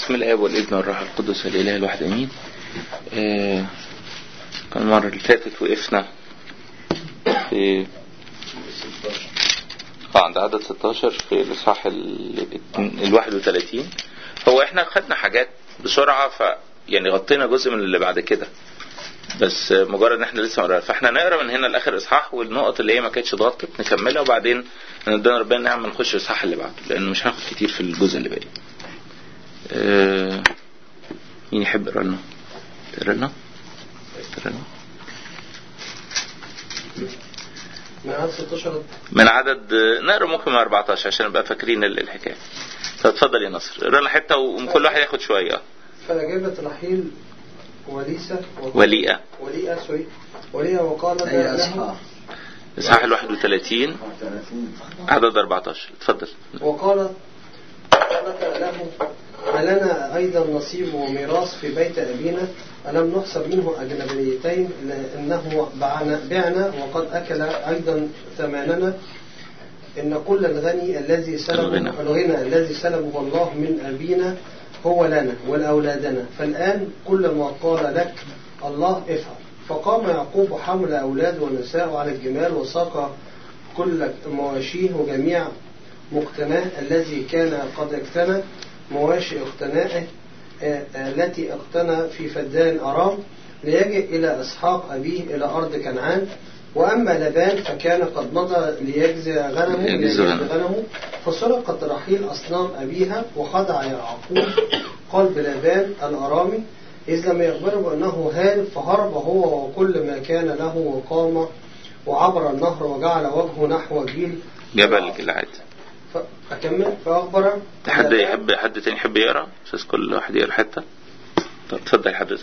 باسم الاب والابن والروح القدس الاله الواحد امين آه، كان المره اللي فاتت وقفنا في اه عند عدد 16 في الاصحاح ال ال 31 هو احنا خدنا حاجات بسرعه ف يعني غطينا جزء من اللي بعد كده بس مجرد ان احنا لسه مقرأ فاحنا نقرا من هنا لاخر اصحاح والنقط اللي هي ما كانتش اتغطت نكملها وبعدين ندينا ربنا نعمل نخش الاصحاح اللي بعده لان مش هناخد كتير في الجزء اللي باقي. آه، مين يحب يقرا لنا؟ تقرا لنا؟ تقرا لنا؟ من عدد 16 من عدد نقرا ممكن من 14 عشان نبقى فاكرين ال- الحكايه. فاتفضل يا نصر اقرا لنا حته وكل واحد ياخد شويه فأجابت رحيل وليسة وليئه وليئة سوري وليئة وقالت أي له أصحاح اصحاح ال 31 عدد 14 اتفضل وقالت قالت له هل لنا أيضا نصيب وميراث في بيت أبينا ألم نحسب منه أجنبيتين لأنه بعنا بعنا وقد أكل أيضا ثماننا إن كل الغني الذي سلبه الغنى. الغنى الذي سلبه الله من أبينا هو لنا ولأولادنا فالآن كل ما قال لك الله افعل فقام يعقوب حمل أولاده ونساءه على الجمال وساق كل مواشيه وجميع مقتناه الذي كان قد اقتنى مواشي اقتنائه آه، آه، التي اقتنى في فدان أرام ليجئ إلى إسحاق أبيه إلى أرض كنعان وأما لبان فكان قد مضى ليجزي غنمه ليجزي ليجزي غنمه. غنمه فسرقت رحيل أصنام أبيها وخدع يعقوب قلب لبان الأرامي إذ لم يخبره بأنه هارب فهرب هو وكل ما كان له وقام وعبر النهر وجعل وجهه نحو جيل جبل جلعاد فأكمل فأخبر حد لبان- يحب حد تاني يحب يقرا بس كل واحد يقرا حته طب اتفضل حضرتك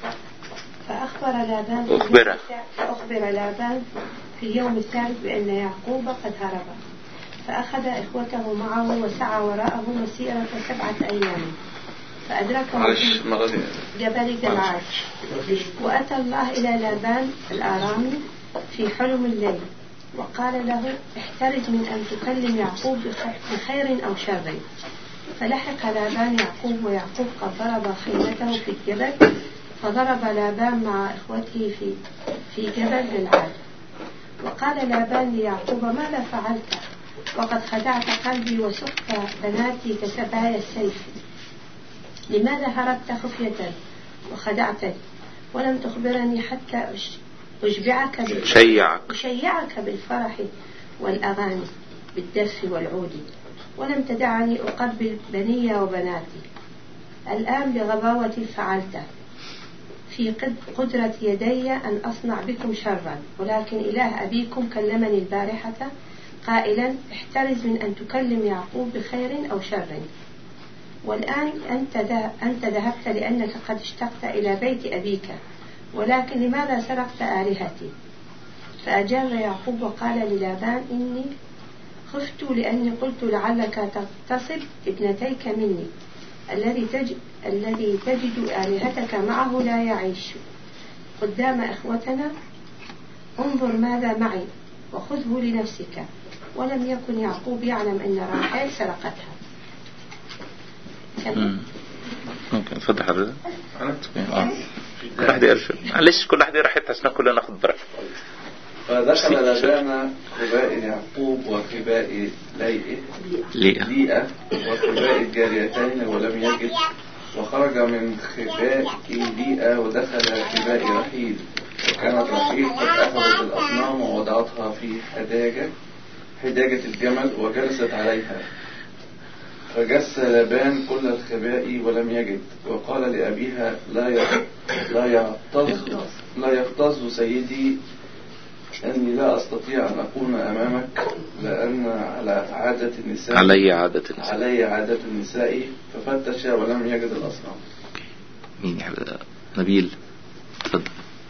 فأخبر لابان أخبره. فأخبر لابان في اليوم الثالث بأن يعقوب قد هرب فأخذ إخوته معه وسعى وراءه مسيرة سبعة أيام فأدركه معلش في المرة دي جبل جلعاد وأتى الله إلى لابان الآرامي في حلم الليل وقال له احترز من أن تكلم يعقوب بخ- بخير أو شر فلحق لابان يعقوب ويعقوب قد ضرب خيمته في الجبل فضرب لابان مع إخوته في في جبل جلعاد وقال لابان ليعقوب ماذا فعلت وقد خدعت قلبي وسقت بناتي كسبايا السيف لماذا هربت خفية وخدعتني ولم تخبرني حتى أش- أشبعك بال- شيعك أشيعك بالفرح والأغاني بالدف والعود ولم تدعني أقبل بني وبناتي الآن بغباوة فعلت في قد- قدرة يدي أن أصنع بكم شرا ولكن إله أبيكم كلمني البارحة قائلا احترز من أن تكلم يعقوب بخير أو شر والآن أنت ذا- أنت ذهبت لأنك قد اشتقت إلى بيت أبيك ولكن لماذا سرقت آلهتي فأجاب يعقوب وقال للابان إني خفت لأني قلت لعلك تغتصب ابنتيك مني الذي تجد الذي تجد آلهتك معه لا يعيش قدام إخوتنا انظر ماذا معي وخذه لنفسك ولم يكن يعقوب يعلم أن راحيل سرقتها كمل. مم. ممكن اتفضل حضرتك أنا اه كل واحد يقرا شوية. معلش كل واحد يقرا حته عشان كلنا ناخد بركه فدخل لبان خباء يعقوب وخباء ليئه ليه ليئة وخباء الجاريتين ولم يجد وخرج من خباء ليئة ودخل خباء رحيل وكانت رحيل قد أخذت الأصنام ووضعتها في حداجة حداجة الجمل وجلست عليها فجس لبان كل الخباء ولم يجد وقال لأبيها لا ي- لا يغتظ لا يغتظ سيدي أني لا أستطيع أن أكون أمامك لأن على عادة النساء علي عادة النساء علي عادة النساء ففتش ولم يجد الأصنام مين يحب نبيل اتفضل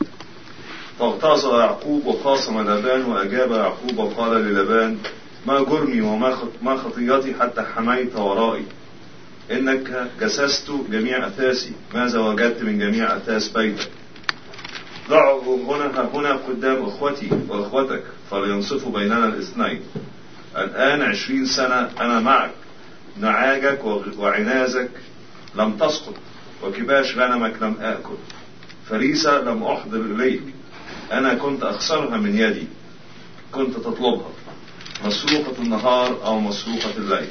فاغتاظ يعقوب وخاصم لبان وأجاب يعقوب وقال للبان ما جرمي وما خط- ما خطيتي حتى حميت ورائي إنك جسست جميع أثاثي ماذا وجدت من جميع أثاث بيتك ضعهم هنا هنا قدام إخوتي وإخوتك فلينصفوا بيننا الاثنين الآن عشرين سنة أنا معك نعاجك وغ- وعنازك لم تسقط وكباش غنمك لم آكل فريسة لم أحضر إليك أنا كنت أخسرها من يدي كنت تطلبها مسروقة النهار أو مسروقة الليل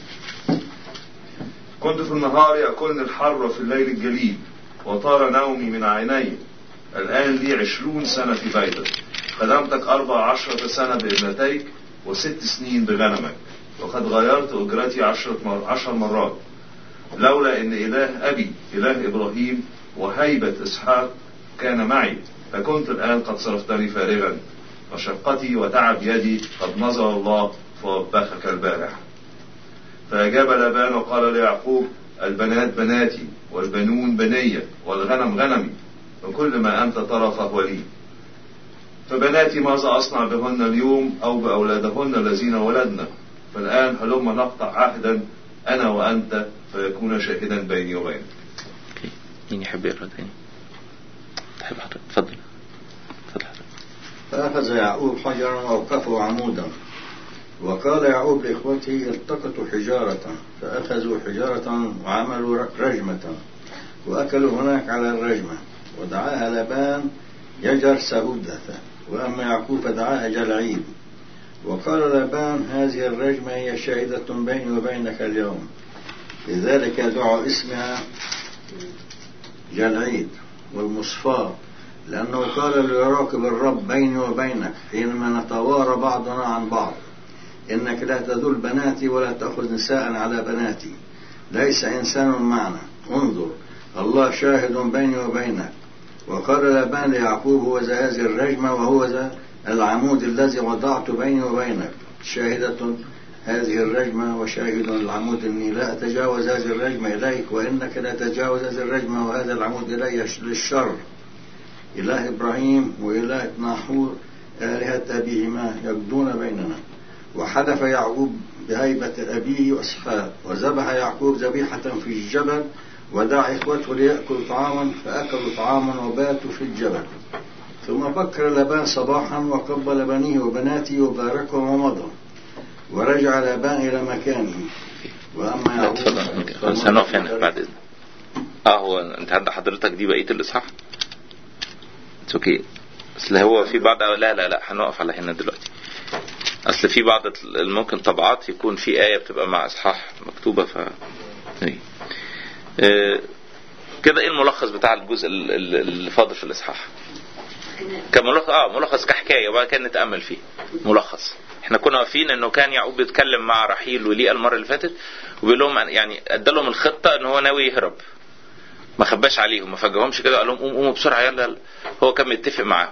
كنت في النهار يأكلني الحر وفي الليل الجليد وطار نومي من عيني الآن لي عشرون سنة في بيتك خدمتك أربع عشرة سنة بابنتيك وست سنين بغنمك وقد غيرت أجرتي عشرة مر... عشر مرات لولا أن إله أبي إله إبراهيم وهيبة إسحاق كان معي فكنت الآن قد صرفتني فارغا وشقتي وتعب يدي قد نظر الله فوبخك البارح فأجاب لابان وقال ليعقوب البنات بناتي والبنون بنية والغنم غنمي وكل ما أنت ترى فهو لي فبناتي ماذا أصنع بهن اليوم أو بأولادهن الذين ولدنا فالآن هلما نقطع عهدا أنا وأنت فيكون شاهدا بيني وبينك اوكي مين يحب يقرا تاني؟ تحب حضرتك اتفضل اتفضل حضرتك فأخذ يعقوب حجرا وأوقفه عمودا وقال يعقوب لإخوته التقطوا حجارة فأخذوا حجارة وعملوا رجمة وأكلوا هناك على الرجمة ودعاها لبان يجر سهودة وأما يعقوب فدعاها جلعيد وقال لبان هذه الرجمة هي شاهدة بيني وبينك اليوم لذلك يدعو اسمها جلعيد والمصفاة لأنه قال ليراقب الرب بيني وبينك حينما نتوارى بعضنا عن بعض إنك لا تذل بناتي ولا تأخذ نساء على بناتي ليس إنسان معنا انظر الله شاهد بيني وبينك وقال لابان ليعقوب هو ذا هذه الرجمة وهو ذا العمود الذي وضعت بيني وبينك شاهدة هذه الرجمة وشاهد العمود إني لا أتجاوز هذه الرجمة إليك وإنك لا تتجاوز هذه الرجمة وهذا العمود إلي للشر إله إبراهيم وإله ناحور آلهة أبيهما يبدون بيننا وحلف يعقوب بهيبة أبيه وإسحاق وذبح يعقوب ذبيحة في الجبل ودعا إخوته ليأكلوا طعاما فأكلوا طعاما وباتوا في الجبل ثم بكر لبان صباحا وقبل بنيه وبناته وباركهم ومضى ورجع لابان إلى مكانه وأما لا يعقوب اتفضل خلاص هنقف هنا بعد اذنك اه هو انت عند حضرتك دي بقيه الاصحاح اتس اوكي اصل هو في بعض لا لا لا هنقف على هنا دلوقتي اصل في بعض ال- ممكن طبعات يكون في ايه بتبقى مع اصحاح مكتوبه ف إيه. آه، كده ايه الملخص بتاع الجزء ال- ال- اللي فاضل في الاصحاح كملخص اه ملخص كحكايه وبعد كده نتامل فيه ملخص احنا كنا واقفين انه كان يعقوب بيتكلم مع رحيل وليئه المره اللي فاتت وبيقول لهم أن- يعني ادى لهم الخطه ان هو ناوي يهرب ما خباش عليهم ما فاجئهمش كده قال لهم قوموا قوموا بسرعه يلا يلا هو كان متفق معاهم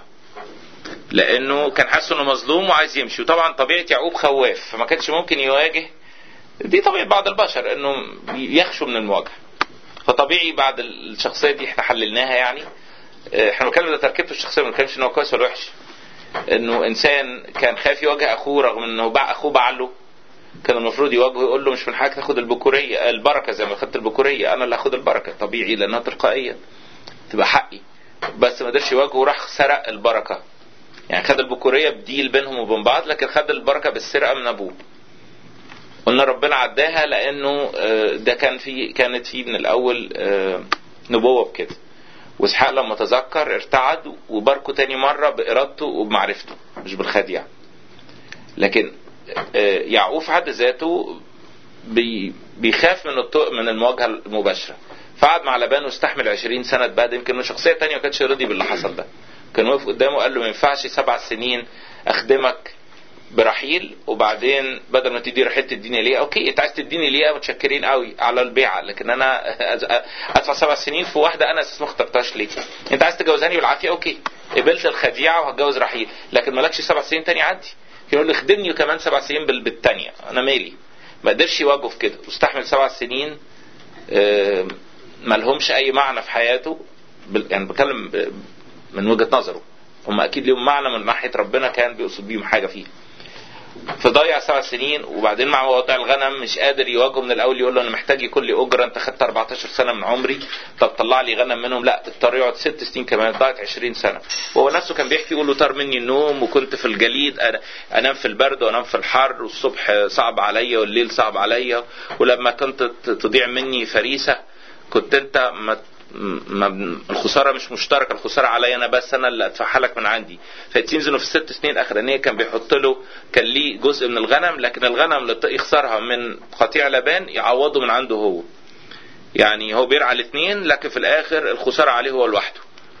لانه كان حاسس انه مظلوم وعايز يمشي وطبعا طبيعه يعقوب خواف فما كانش ممكن يواجه دي طبيعه بعض البشر انه يخشوا من المواجهه فطبيعي بعد الشخصيه دي احنا حللناها يعني اه، احنا بنتكلم ده تركيبته الشخصيه ما بنتكلمش ان هو كويس ولا وحش انه انسان كان خايف يواجه اخوه رغم انه باع اخوه بعله كان المفروض يواجهه يقول له مش من حقك تاخد البكوريه البركه زي ما خدت البكوريه انا اللي هاخد البركه طبيعي لانها تلقائيه تبقى حقي بس ما قدرش يواجهه وراح سرق البركه يعني خد البكوريه بديل بينهم وبين بعض لكن خد البركه بالسرقه من ابوه قلنا ربنا عداها لانه آه، ده كان في كانت فيه من الاول آه، نبوه بكده واسحاق لما تذكر ارتعد وباركه تاني مره بارادته وبمعرفته مش بالخديعه لكن آه، يعقوب في حد ذاته بي بيخاف من الط- من المواجهه المباشره فقعد مع لبان واستحمل 20 سنه بعد يمكن من شخصيه تانية ما كانتش راضي باللي حصل ده كان واقف قدامه قال له ما ينفعش سبع سنين اخدمك برحيل وبعدين بدل ما تدي رحيل تديني ليه اوكي انت عايز تديني ليه متشكرين قوي على البيعه لكن انا أز- ادفع سبع سنين في واحده انا اساس ما اخترتهاش ليه انت عايز تجوزاني بالعافيه اوكي قبلت الخديعه وهتجوز رحيل لكن مالكش سبع سنين تاني عندي يقول لي خدمني كمان سبع سنين بال- بالتانيه انا مالي ما قدرش يواجهه في كده واستحمل سبع سنين آه، ما لهمش اي معنى في حياته بال- يعني بتكلم ب- من وجهه نظره هم اكيد ليهم معنى من ناحيه ربنا كان بيقصد بيهم حاجه فيه فضيع سبع سنين وبعدين مع وضع الغنم مش قادر يواجهه من الاول يقول له انا محتاج يكون لي اجره انت خدت 14 سنه من عمري طب طلع لي غنم منهم لا اضطر يقعد ست سنين كمان ضاعت 20 سنه وهو نفسه كان بيحكي يقول له طار مني النوم وكنت في الجليد أنا انام في البرد وانام في الحر والصبح صعب عليا والليل صعب عليا ولما كنت ت- تضيع مني فريسه كنت انت ما ما الخساره مش مشتركه الخساره عليا انا بس انا اللي ادفعها لك من عندي فالتيمز انه في الست سنين الاخرانيه كان بيحط له كان ليه جزء من الغنم لكن الغنم اللي يخسرها من قطيع لبان يعوضه من عنده هو يعني هو بيرعى الاثنين لكن في الاخر الخساره عليه هو لوحده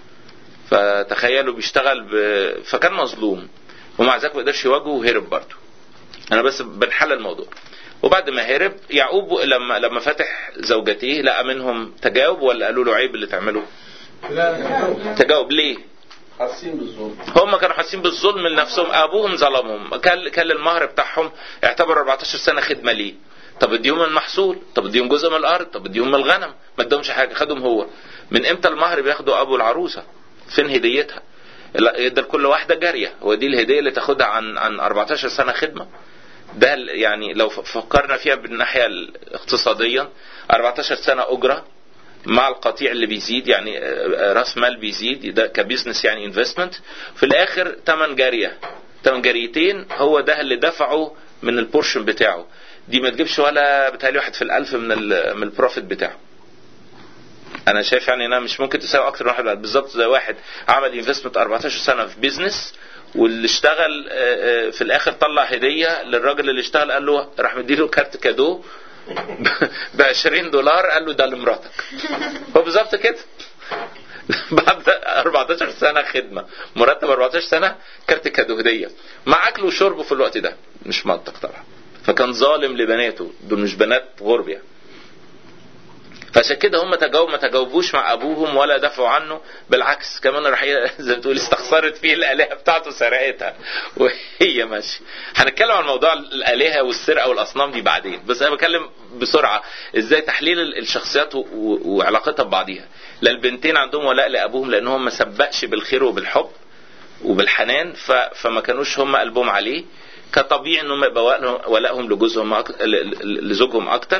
فتخيلوا بيشتغل ب... فكان مظلوم ومع ذلك ما قدرش يواجهه وهرب برضه انا بس بنحل الموضوع وبعد ما هرب يعقوب لما لما فتح زوجتيه لقى منهم تجاوب ولا قالوا له عيب اللي تعمله لا تجاوب ليه حاسين بالظلم هم كانوا حاسين بالظلم لنفسهم ابوهم ظلمهم كان كان المهر بتاعهم يعتبر 14 سنه خدمه ليه طب اديهم المحصول طب اديهم جزء من الارض طب اديهم من الغنم ما ادهمش حاجه خدهم هو من امتى المهر بياخده ابو العروسه فين هديتها لا ادى لكل واحده جاريه هو دي الهديه اللي تاخدها عن عن 14 سنه خدمه ده ال- يعني لو ف- فكرنا فيها بالناحيه الاقتصاديا 14 سنه اجره مع القطيع اللي بيزيد يعني آه، آه، راس مال بيزيد ده كبزنس يعني انفستمنت في الاخر ثمن جاريه ثمن جاريتين هو ده اللي دفعه من البورشن بتاعه دي ما تجيبش ولا بتهيألي واحد في الألف من ال من البروفيت بتاعه انا شايف يعني انها مش ممكن تساوي اكتر من واحد بالظبط زي واحد عمل انفستمنت 14 سنه في بيزنس واللي اشتغل آه، آه، في الاخر طلع هديه للراجل اللي اشتغل قال له راح مديله كارت كادو ب 20 دولار قال له ده لمراتك هو بالظبط كده بعد 14 سنه خدمه مرتب 14 سنه كارت كادو هديه مع اكله وشربه في الوقت ده مش منطق طبعا فكان ظالم لبناته دول مش بنات غرب يعني فعشان كده هم تجاوب ما تجاوبوش مع ابوهم ولا دافعوا عنه بالعكس كمان راح زي ما تقول استخسرت فيه الالهه بتاعته سرقتها وهي ماشيه هنتكلم عن موضوع الالهه والسرقه والاصنام دي بعدين بس انا بتكلم بسرعه ازاي تحليل الشخصيات و- و- وعلاقتها ببعضيها لا البنتين عندهم ولاء لابوهم لانهم ما سبقش بالخير وبالحب وبالحنان ف... فما كانوش هم قلبهم عليه كطبيعي انهم يبقى ولائهم- ولائهم لجوزهم أك... ل- ل- لزوجهم اكتر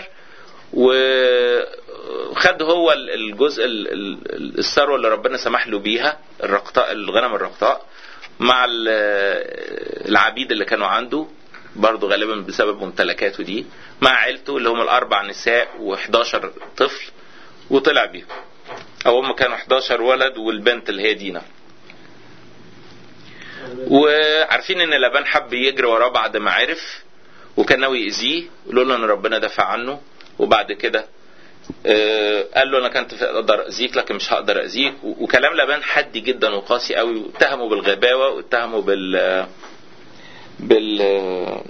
وخد هو ال- الجزء ال- ال- الثروه اللي ربنا سمح له بيها الرقطاء الغنم الرقطاء مع ال- العبيد اللي كانوا عنده برضه غالبا بسبب ممتلكاته دي مع عيلته اللي هم الاربع نساء و11 طفل وطلع بيهم او هم كانوا 11 ولد والبنت اللي هي دينا وعارفين ان لبان حب يجري وراه بعد ما عرف وكان ناوي يأذيه لولا ان ربنا دافع عنه وبعد كده آه، قال له انا كنت اقدر اذيك لكن مش هقدر اذيك و- وكلام لبان حدي جدا وقاسي قوي واتهمه بالغباوه واتهمه بال بال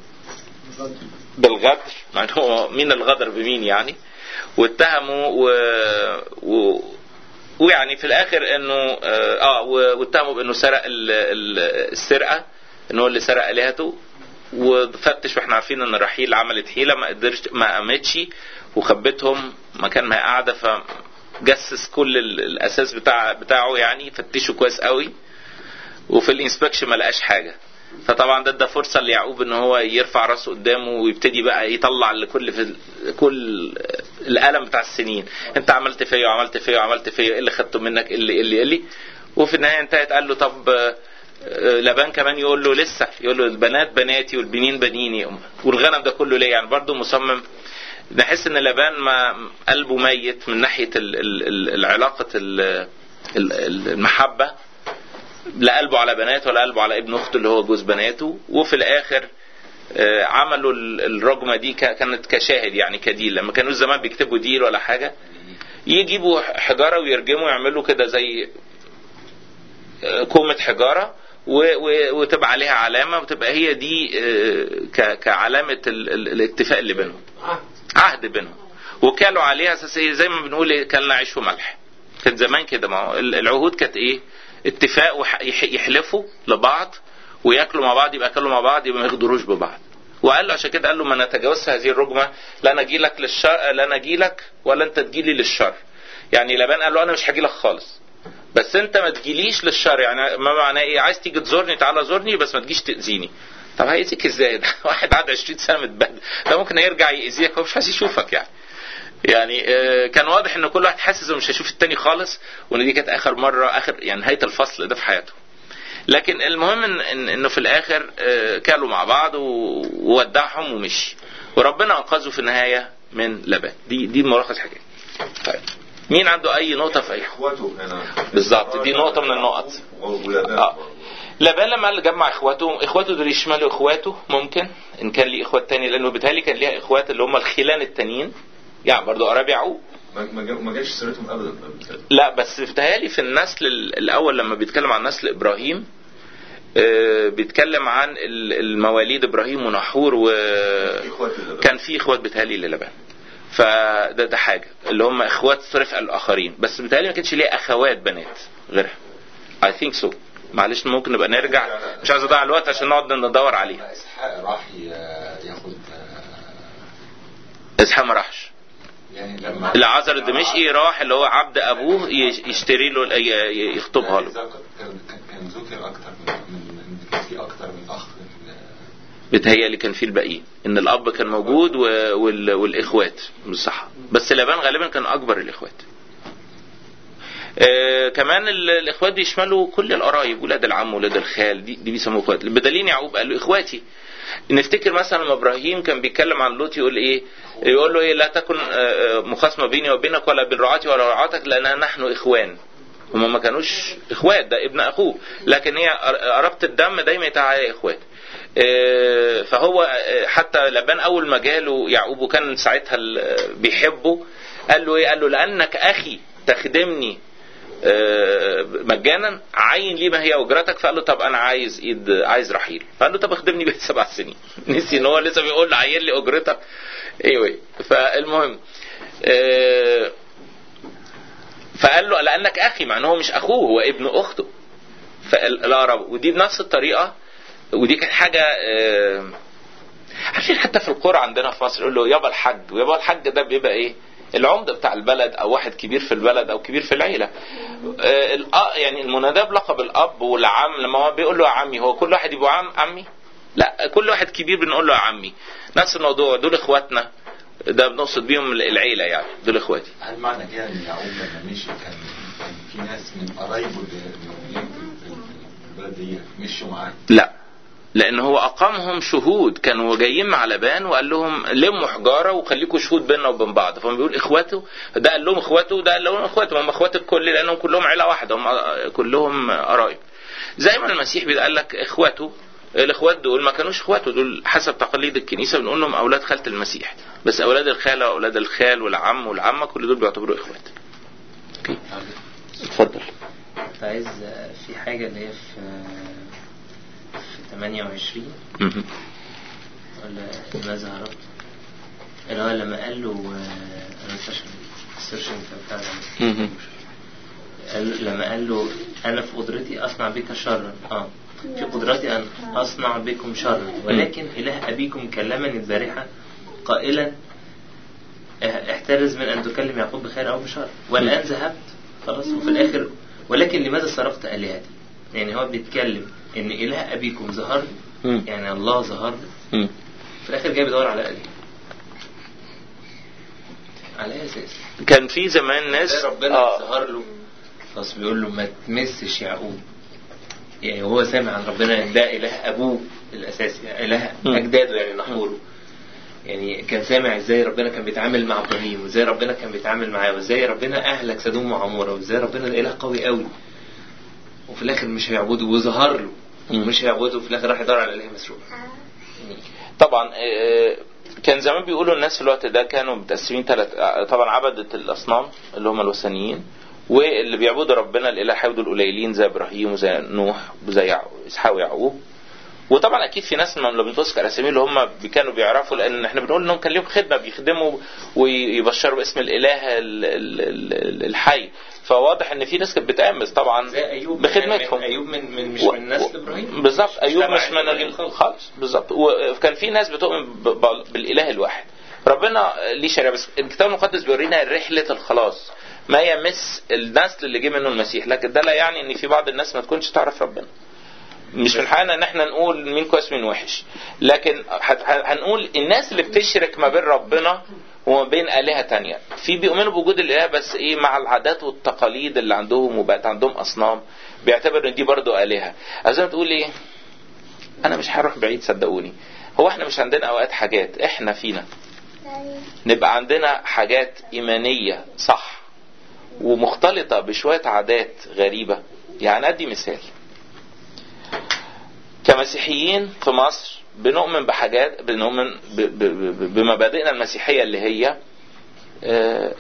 بالغدر مع ان هو مين الغدر بمين يعني واتهموا و... و... ويعني في الاخر انه اه آه، و- واتهموا بانه سرق ال... ال- السرقه ان هو اللي سرق الهته وفتش واحنا عارفين ان رحيل عملت حيله ما قدرش ما قامتش وخبتهم مكان ما هي قاعده فجسس كل ال- الاساس بتاع بتاعه يعني فتشه كويس قوي وفي الانسبكشن ما لقاش حاجه فطبعا ده ادى فرصه ليعقوب ان هو يرفع راسه قدامه ويبتدي بقى يطلع لكل في ال- كل الالم بتاع السنين انت عملت فيا وعملت فيا وعملت فيا ايه اللي خدته منك إيه اللي إيه اللي إيه اللي وفي النهايه انتهت قال له طب آه، آه، لبان كمان يقول له لسه يقول له البنات بناتي والبنين بنيني والغنم ده كله ليه يعني برضه مصمم نحس ان لبان ما قلبه ميت من ناحيه ال- ال- ال- العلاقه ال- ال- المحبه لا قلبه على بناته ولا قلبه على ابن اخته اللي هو جوز بناته وفي الاخر آه، عملوا ال- الرجمه دي ك- كانت كشاهد يعني كديل لما كانوا زمان بيكتبوا ديل ولا حاجه يجيبوا حجاره ويرجموا يعملوا كده زي آه، كومه حجاره و- و- وتبقى عليها علامه وتبقى هي دي آه، ك- كعلامه ال- ال- الاتفاق اللي بينهم عهد بينهم وكالوا عليها اساس ايه زي ما بنقول إيه، كلنا عيش وملح كان زمان كده ما هو ال- العهود كانت ايه اتفاق وح- يح- يحلفوا لبعض وياكلوا مع بعض يبقى ياكلوا مع بعض يبقى ما يغدروش ببعض وقال له عشان كده قال له ما نتجاوزش هذه الرجمه لا انا اجي لك للشر لا انا اجي لك ولا انت تجي لي للشر يعني لبان قال له انا مش هاجي لك خالص بس انت ما تجيليش للشر يعني ما معناه ايه عايز تيجي تزورني تعالى زورني بس ما تجيش تاذيني طب هيأذيك ازاي ده واحد قعد 20 سنه متبهدل ده ممكن يرجع يأذيك هو مش عايز يشوفك يعني يعني آه، كان واضح ان كل واحد حاسس انه مش هيشوف التاني خالص وان دي كانت اخر مره اخر يعني نهايه الفصل ده في حياته لكن المهم إن إن انه في الاخر آه، كلوا مع بعض و- وودعهم ومشي وربنا انقذه في النهايه من لبان دي دي ملخص الحكايه طيب مين عنده اي نقطه في اي اخواته هنا بالظبط، دي نقطة من النقط. ولبان اه لبان لما قال جمع اخواته اخواته دول يشملوا اخواته ممكن ان كان ليه اخوات تاني لانه بيتهيألي كان ليها اخوات اللي هم الخلان التانيين يعني برضو قراب يعقوب ما ما جا- ما جاش سيرتهم ابدا قبل كده لا بس بيتهيألي في النسل ال- الاول لما بيتكلم عن نسل ابراهيم آه، بيتكلم عن ال- المواليد ابراهيم ونحور و اخوات اللبان كان في اخوات بيتهيألي للبان فده ده حاجه اللي هم اخوات صرف الاخرين بس بيتهيألي ما كانش ليه اخوات بنات غيرها اي ثينك سو معلش ممكن نبقى نرجع مش عايز اضيع الوقت عشان نقعد ندور عليه لما اسحاق راح ي- ياخد اسحاق ما راحش يعني لما العذر الدمشقي راح اللي هو عبد ابوه يش- يشتري له ي- ي- يخطبها يعني له ذكر- كان كان ذكر اكتر من من من- كان في اكتر من اخ بيتهيألي كان في الباقيين ان الاب كان موجود و... وال... والاخوات بالصح بس لبان غالبا كان اكبر الاخوات آه كمان ال- الاخوات بيشملوا كل القرايب ولاد العم ولاد الخال دي, دي بيسموه اخوات بدليل يعقوب قال له اخواتي نفتكر مثلا لما ابراهيم كان بيتكلم عن لوط يقول ايه يقول له ايه لا تكن آه، آه، مخاصمه بيني وبينك ولا بين رعاتي ولا رعاتك لاننا نحن اخوان هما ما كانوش اخوات ده ابن اخوه لكن هي قرابه الدم دايما يتعامل عليها اخوات آه، فهو آه، حتى لبان اول ما جاله يعقوب وكان ساعتها ال- بيحبه قال له ايه قال له لانك اخي تخدمني آه، مجانا عين لي ما هي اجرتك فقال له طب انا عايز ايد عايز رحيل فقال له طب اخدمني بيت سبع سنين نسي ان هو لسه بيقول له عين لي اجرتك ايوه فالمهم آه، فقال له لانك اخي مع ان هو مش اخوه هو ابن اخته فالاقرب ودي بنفس الطريقه ودي كانت حاجه آه، عارفين حتى في القرى عندنا في مصر يقول له يابا الحاج ويابا الحاج ده بيبقى ايه العمده بتاع البلد او واحد كبير في البلد او كبير في العيله آه، الأ- يعني المناداه بلقب الاب والعم لما هو بيقول له يا عمي هو كل واحد يبقى عم عمي لا كل واحد كبير بنقول له يا عمي نفس الموضوع دول اخواتنا ده بنقصد بيهم العيله يعني دول اخواتي هل معنى كده ان يعقوب لما مشي كان كان في ناس من قرايبه اللي موجودين في في البلد دي مشوا معاه لا لان هو اقامهم شهود كانوا جايين مع لبان وقال لهم لموا حجاره وخليكم شهود بيننا وبين بعض فهم بيقول اخواته ده قال لهم اخواته وده قال لهم اخواته هم اخوات الكل لانهم كلهم عيله واحده هم كلهم قرايب زي ما المسيح قال لك اخواته الاخوات دول ما كانوش اخواته دول حسب تقاليد الكنيسه بنقول لهم اولاد خاله المسيح بس اولاد الخاله واولاد الخال والعم والعمه كل دول بيعتبروا اخوات اوكي اتفضل كنت عايز في حاجة اللي هي في في 28 مهم. ولا لماذا هربت اللي هو لما قال له آه، انا مش عشان السيرشنج بتاع مهم. قال لما قال له انا في قدرتي اصنع بك شرا اه في قدرتي ان اصنع بكم شرا ولكن اله ابيكم كلمني البارحه قائلا اه- احترز من ان تكلم يعقوب بخير او بشر والان ذهبت خلاص وفي الاخر ولكن لماذا صرفت الهتي يعني هو بيتكلم ان اله ابيكم ظهر لي مم. يعني الله ظهر لي مم. في الاخر جاي بيدور على اله على أي اساس كان في زمان ناس ازاي ربنا آه. ظهر له خلاص بيقول له ما تمسش يعقوب يعني هو سامع عن ربنا ان ده اله ابوه الاساسي يعني اله مم. اجداده يعني نحوره يعني كان سامع ازاي ربنا كان بيتعامل مع ابراهيم وازاي ربنا كان بيتعامل معاه وازاي ربنا اهلك سدوم وعموره وازاي ربنا ده اله قوي قوي وفي الاخر مش هيعبده وظهر له مم. ومش هيعبده وفي الاخر راح يدور على اله مسروق يعني طبعا آه، كان زمان بيقولوا الناس في الوقت ده كانوا متقسمين ثلاث طبعا عبدة الأصنام اللي هم الوثنيين واللي بيعبدوا ربنا الإله حيودوا القليلين زي إبراهيم وزي نوح وزي يع- إسحاق ويعقوب وطبعا اكيد في ناس لما بنذكر اسامي اللي هم بي- كانوا بيعرفوا لان احنا بنقول انهم كان ليهم خدمه بيخدموا ويبشروا باسم الاله ال- ال- ال- الحي فواضح ان في ناس كانت بتامس طبعا زي ايوب بخدمتهم من ايوب من, من مش و- من نسل و- ابراهيم بالظبط ايوب تبع مش من إبراهيم ال- خالص. خالص بالظبط وكان في ناس بتؤمن ب- ب- بالاله الواحد ربنا ليه شريعه بس الكتاب المقدس بيورينا رحله الخلاص ما يمس النسل اللي جه منه المسيح لكن ده لا يعني ان في بعض الناس ما تكونش تعرف ربنا مش من حقنا ان احنا نقول مين كويس مين وحش لكن هت- هنقول الناس اللي بتشرك ما بين ربنا وما بين آلهة تانية في بيؤمنوا بوجود الإله بس إيه مع العادات والتقاليد اللي عندهم وبقت عندهم أصنام بيعتبر إن دي برضو آلهة زي ما تقول إيه أنا مش هروح بعيد صدقوني هو إحنا مش عندنا أوقات حاجات إحنا فينا نبقى عندنا حاجات إيمانية صح ومختلطة بشوية عادات غريبة يعني أدي مثال كمسيحيين في مصر بنؤمن بحاجات بنؤمن ب- ب- ب- بمبادئنا المسيحية اللي هي آه،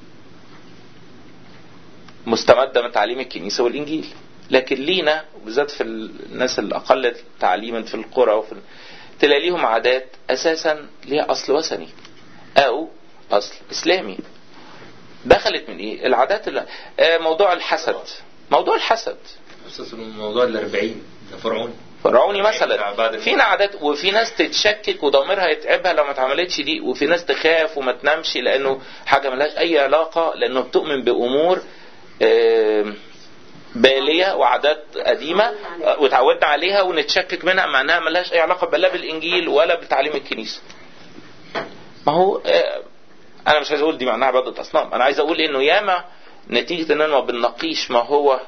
مستمدة من تعليم الكنيسة والإنجيل لكن لينا بالذات في الناس الأقل تعليما في القرى وفي تلاقي ليهم عادات أساسا ليها أصل وثني أو أصل إسلامي دخلت من إيه؟ العادات اللي آه، موضوع الحسد موضوع الحسد خصوصا موضوع الأربعين ده فرعوني فرعوني بعد مثلا ال- فينا عادات وفي ناس تتشكك وضميرها يتعبها لو ما اتعملتش دي وفي ناس تخاف وما تنامش لانه حاجه ملهاش اي علاقه لانه بتؤمن بامور آم، باليه وعادات قديمه آه، وتعودنا عليها ونتشكك منها مع انها ملهاش اي علاقه لا بالانجيل ولا بتعليم الكنيسه. ما هو آه، انا مش عايز اقول دي معناها عباده اصنام انا عايز اقول انه ياما نتيجه اننا ما بنناقيش ما هو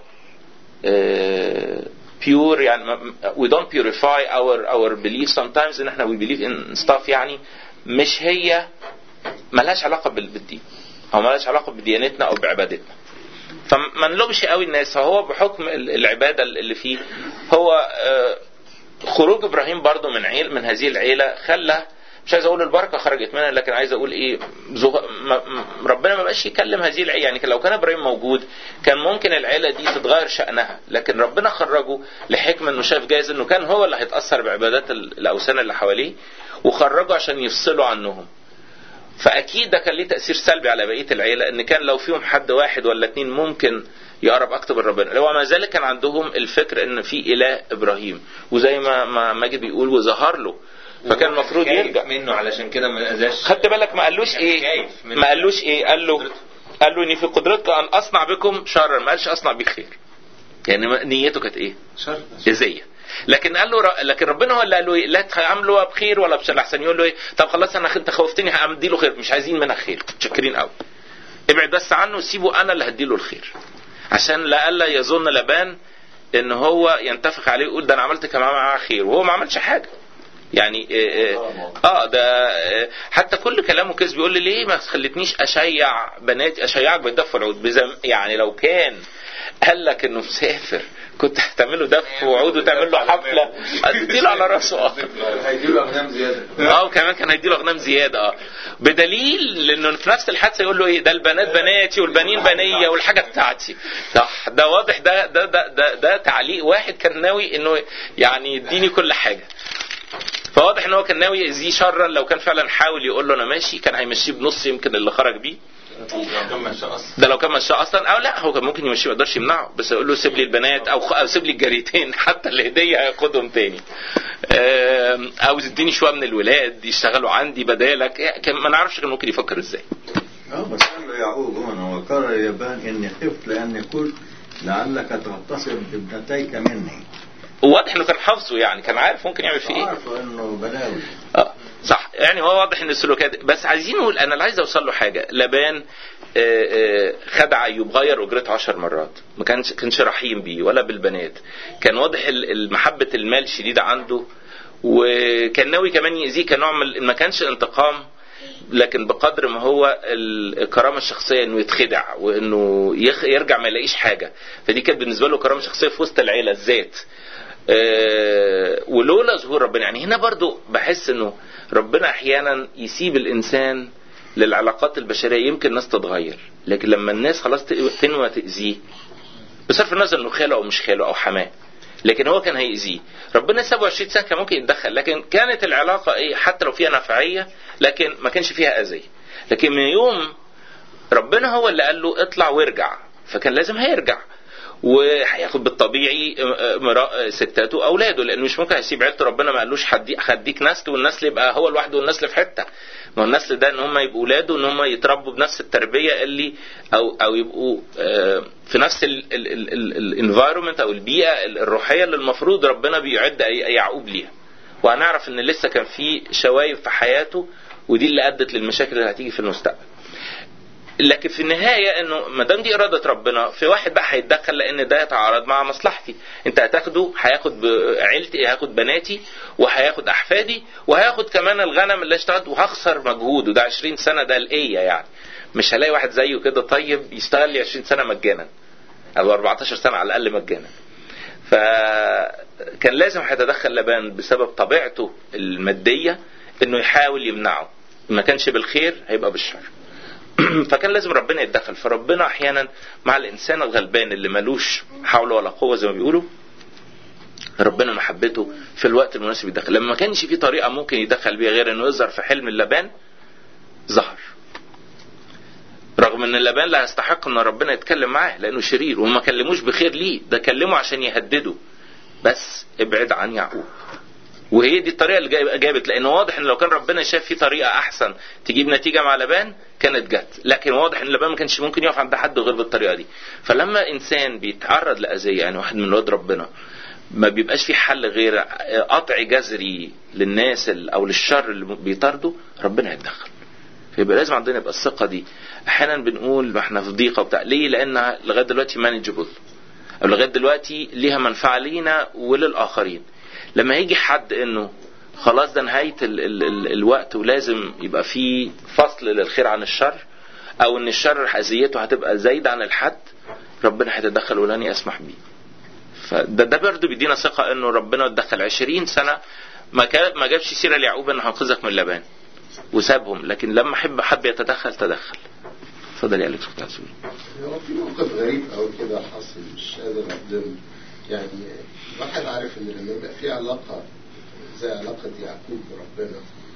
بيور يعني ما- we don't purify our our belief sometimes ان احنا we believe in stuff يعني مش هي ملهاش علاقه بال- بالدين او ملهاش علاقه بديانتنا او بعبادتنا فما نلومش قوي الناس هو بحكم ال- العباده اللي فيه هو آه، خروج ابراهيم برضو من عيل من هذه العيله خلى مش عايز اقول البركه خرجت منها لكن عايز اقول ايه زغ... ما... م- ربنا ما بقاش يكلم هذه العيله يعني كان لو كان ابراهيم موجود كان ممكن العيله دي تتغير شانها لكن ربنا خرجه لحكمه انه شاف جايز انه كان هو اللي هيتاثر بعبادات ال- الاوثان اللي حواليه وخرجه عشان يفصلوا عنهم فاكيد ده كان ليه تاثير سلبي على بقيه العيله ان كان لو فيهم حد واحد ولا اتنين ممكن يقرب اكتر من ربنا وما ذلك كان عندهم الفكر ان في اله ابراهيم وزي ما ما ماجد بيقول وظهر له فكان المفروض خايف يرجع منه علشان كده ما اذاش خدت بالك ما قالوش كان ايه خايف من- ما قالوش ايه قال له قال له اني في قدرتك ان اصنع بكم شرا ما قالش اصنع بك خير يعني ما- نيته كانت ايه شر جزية لكن قال له ر... لكن ربنا هو اللي قال له إيه؟ لا تعاملوا بخير ولا بشر احسن يقول له ايه طب خلاص انا انت خوفتني هدي له خير مش عايزين منك خير متشكرين قوي ابعد بس عنه وسيبه انا اللي هدي له الخير عشان لألا يظن لبان ان هو ينتفخ عليه ويقول ده انا عملت كمان معاه خير وهو ما عملش حاجه يعني اه, اه, آه ده آه حتى كل كلامه كذب بيقول لي ليه ما خلتنيش اشيع بناتي اشيعك بالدف والعود بزم يعني لو كان قال لك انه مسافر كنت هتعمله دف وعود وتعمل له حفله هتديله على راسه اه هيديله اغنام زياده اه وكمان كان هيديله اغنام زياده اه بدليل انه في نفس الحادثه يقول له ايه ده البنات بناتي والبنين بنيه والحاجه بتاعتي صح ده واضح ده ده ده ده, ده تعليق واحد كان ناوي انه يعني يديني كل حاجه فواضح ان هو كان ناوي يأذيه شرا لو كان فعلا حاول يقول له انا ماشي كان هيمشيه بنص يمكن اللي خرج بيه ده لو كان مشاه اصلا او لا هو كان ممكن يمشيه ما يقدرش يمنعه بس يقول له سيب لي البنات او او سيب لي الجريتين حتى الهديه هياخدهم تاني آم، او اديني شويه من الولاد يشتغلوا عندي بدالك يعني كان ما نعرفش كان ممكن يفكر ازاي اه بس قال له يعقوب هنا وقال اليابان اني خفت لاني قلت لعلك تغتصب ابنتيك مني وواضح انه كان حافظه يعني كان عارف ممكن يعمل فيه ايه عارف انه بلاوي اه صح يعني هو واضح ان السلوكات بس عايزين نقول انا اللي عايز اوصل له حاجه لبان آه، آه، خدع ايوب غير اجرته عشر مرات ما كانش كانش رحيم بيه ولا بالبنات كان واضح ال- المحبه المال شديده عنده وكان ناوي كمان يأذيه كنوع من ما كانش انتقام لكن بقدر ما هو ال- الكرامه الشخصيه انه يتخدع وانه يخ- يرجع ما يلاقيش حاجه فدي كانت بالنسبه له كرامه شخصيه في وسط العيله الذات آه، ولولا ظهور ربنا يعني هنا برضو بحس انه ربنا احيانا يسيب الانسان للعلاقات البشريه يمكن الناس تتغير لكن لما الناس خلاص ت- تنوى تاذيه بصرف النظر انه خاله او مش خاله او حماه لكن هو كان هيأذيه ربنا سابه 20 سنه كان ممكن يتدخل لكن كانت العلاقه ايه حتى لو فيها نفعيه لكن ما كانش فيها اذى لكن من يوم ربنا هو اللي قال له اطلع وارجع فكان لازم هيرجع وهياخد بالطبيعي مرا- ستاته واولاده لانه مش ممكن هيسيب عيلته ربنا ما قالوش هدي- هديك نسل والنسل يبقى هو لوحده والنسل في حته ما هو النسل ده ان هم يبقوا اولاده ان هم يتربوا بنفس التربيه اللي او او يبقوا آه، في نفس الانفايرمنت او البيئه الروحيه اللي المفروض ربنا بيعد أي- يعقوب ليها وهنعرف ان لسه كان في شوايب في حياته ودي اللي ادت للمشاكل اللي هتيجي في المستقبل لكن في النهايه انه ما دام دي اراده ربنا في واحد بقى هيتدخل لان ده يتعارض مع مصلحتي انت هتاخده هياخد ب- عيلتي هياخد بناتي وهياخد احفادي وهياخد كمان الغنم اللي اشتغلت وهخسر مجهوده ده 20 سنه ده الايه يعني مش هلاقي واحد زيه كده طيب يشتغل لي 20 سنه مجانا او 14 سنه على الاقل مجانا فكان لازم هيتدخل لبان بسبب طبيعته الماديه انه يحاول يمنعه ما كانش بالخير هيبقى بالشر فكان لازم ربنا يتدخل فربنا احيانا مع الانسان الغلبان اللي ملوش حول ولا قوه زي ما بيقولوا ربنا محبته في الوقت المناسب يدخل لما ما كانش في طريقه ممكن يدخل بيها غير انه يظهر في حلم اللبان ظهر رغم ان اللبان لا يستحق ان ربنا يتكلم معاه لانه شرير وما كلموش بخير ليه ده كلمه عشان يهدده بس ابعد عن يعقوب وهي دي الطريقه اللي جايب- جابت لان واضح ان لو كان ربنا شاف في طريقه احسن تجيب نتيجه مع لبان كانت جت لكن واضح ان لبان ما كانش ممكن يقف عند حد غير بالطريقه دي فلما انسان بيتعرض لاذيه يعني واحد من ولاد ربنا ما بيبقاش في حل غير قطع جذري للناس ال- او للشر اللي بيطارده ربنا يتدخل فيبقى لازم عندنا يبقى الثقه دي احيانا بنقول ما احنا في ضيقه وبتاع ليه لانها لغايه دلوقتي مانجبل او لغايه دلوقتي ليها منفعه لينا وللاخرين لما يجي حد انه خلاص ده نهايه ال ال ال الوقت ولازم يبقى في فصل للخير عن الشر او ان الشر اذيته هتبقى زايده عن الحد ربنا هيتدخل ولن يسمح بيه فده ده برضه بيدينا ثقه انه ربنا اتدخل 20 سنه ما كان ما جابش سيره ليعقوب انه هنقذك من لبان وسابهم لكن لما حب حب يتدخل تدخل اتفضل يا اليكس كنت عايز تقول. هو في موقف غريب قوي كده حصل مش قادر اقدمه يعني الواحد عارف ان لما يبقى في علاقه زي علاقه يعقوب بربنا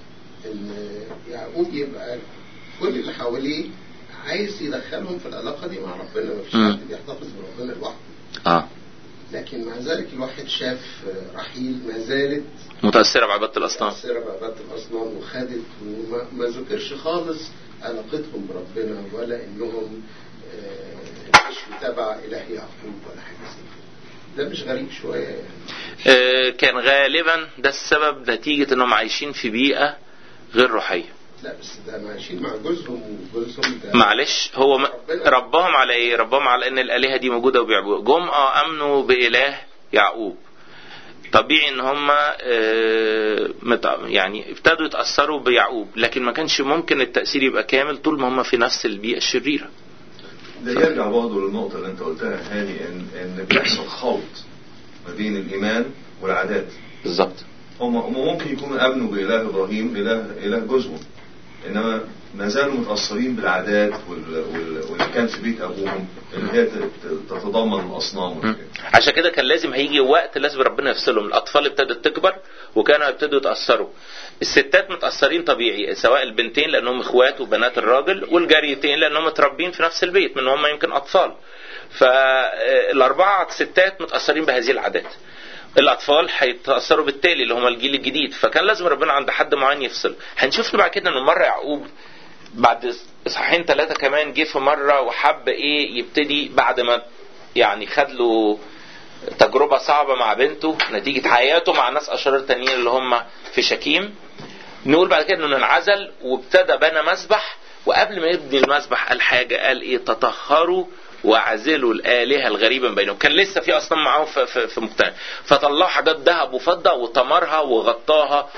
ان يعقوب يبقى كل اللي حواليه عايز يدخلهم في العلاقه دي مع ربنا مفيش مم. حد بيحتفظ بربنا لوحده اه لكن مع ذلك الواحد شاف رحيل ما زالت متاثره بعباده الاصنام مؤثرة بعبادة الأصنام وخدت وما ما ذكرش خالص علاقتهم بربنا ولا إنهم آه، مش تبع إله يعقوب ولا حاجة زي كده ده مش غريب شوية يعني آه، كان غالبا ده السبب نتيجه انهم عايشين في بيئه غير روحيه لا بس ده ماشيين مع جوزهم وجوزهم ده معلش هو م- ربهم على ايه ربهم على ان الالهه دي موجوده وبيعبدوها جم اه امنوا باله يعقوب طبيعي ان هم آه، مت- يعني ابتدوا يتاثروا بيعقوب لكن ما كانش ممكن التاثير يبقى كامل طول ما هم في نفس البيئه الشريره ده يرجع برضه للنقطة اللي أنت قلتها هاني إن إن بيحصل خلط ما بين الإيمان والعادات. بالظبط هم هم ممكن يكونوا آمنوا بإله إبراهيم إله إله جوزهم إنما ما زالوا متأثرين بالعادات وال- وال- واللي كان في بيت أبوهم اللي هي ت- ت- تتضمن الأصنام مم. والحاجات. عشان كده كان لازم هيجي وقت لازم ربنا يفصلهم الاطفال ابتدت تكبر وكانوا يبتدوا يتاثروا الستات متاثرين طبيعي سواء البنتين لانهم اخوات وبنات الراجل والجاريتين لانهم متربين في نفس البيت من هم يمكن اطفال فالاربعه ستات متاثرين بهذه العادات الاطفال هيتاثروا بالتالي اللي هم الجيل الجديد فكان لازم ربنا عند حد معين يفصل هنشوف بعد كده ان مره يعقوب بعد اصحاحين ثلاثه كمان جه في مره وحب ايه يبتدي بعد ما يعني خد له تجربة صعبة مع بنته نتيجة حياته مع ناس أشرار تانيين اللي هم في شكيم نقول بعد كده انه انعزل وابتدى بنى مسبح وقبل ما يبني المسبح قال حاجة قال ايه تطهروا واعزلوا الآلهة الغريبة من بينهم كان لسه في أصنام معاهم في, في, في مجتمع فطلعوا حاجات ذهب وفضة وطمرها وغطاها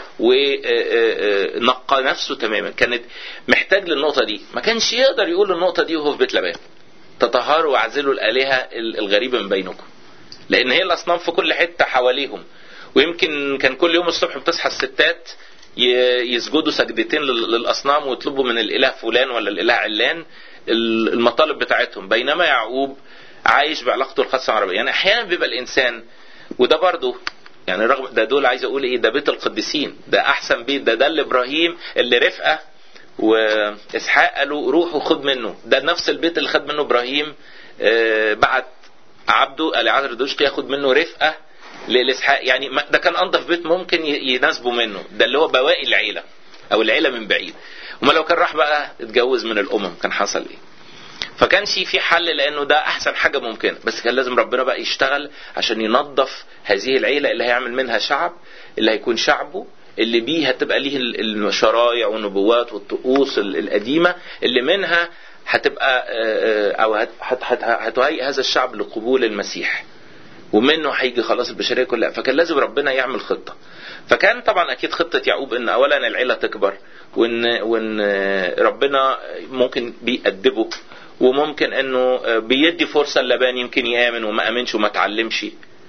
ونقى نفسه تماما كانت محتاج للنقطة دي ما كانش يقدر يقول النقطة دي وهو في بيت لبان تطهروا واعزلوا الآلهة الغريبة من بينكم لان هي الاصنام في كل حته حواليهم ويمكن كان كل يوم الصبح بتصحى الستات ي- يسجدوا سجدتين لل- للاصنام ويطلبوا من الاله فلان ولا الاله علان ال- المطالب بتاعتهم بينما يعقوب عايش بعلاقته الخاصه مع ربنا يعني احيانا بيبقى الانسان وده برضه يعني رغم ده دول عايز اقول ايه ده بيت القديسين ده احسن بيت ده ده اللي ابراهيم اللي رفقه واسحاق قالوا روحوا خد منه ده نفس البيت اللي خد منه ابراهيم آه، بعت عبده العذر الدشقي ياخد منه رفقه لاسحاق يعني ما- ده كان انضف بيت ممكن ي- يناسبه منه ده اللي هو بواقي العيله او العيله من بعيد وما لو كان راح بقى اتجوز من الامم كان حصل ايه فكانش في حل لانه ده احسن حاجه ممكنه بس كان لازم ربنا بقى يشتغل عشان ينظف هذه العيله اللي هيعمل منها شعب اللي هيكون شعبه اللي بيه هتبقى ليه ال- الشرايع والنبوات والطقوس ال- القديمه اللي منها هتبقى آه، آه، او هت- هت- هت- هتهيئ هذا الشعب لقبول المسيح ومنه هيجي خلاص البشريه كلها فكان لازم ربنا يعمل خطه فكان طبعا اكيد خطه يعقوب ان اولا العيله تكبر وان وان ربنا ممكن بيأدبه وممكن انه بيدي فرصه لبان يمكن يامن وما امنش وما اتعلمش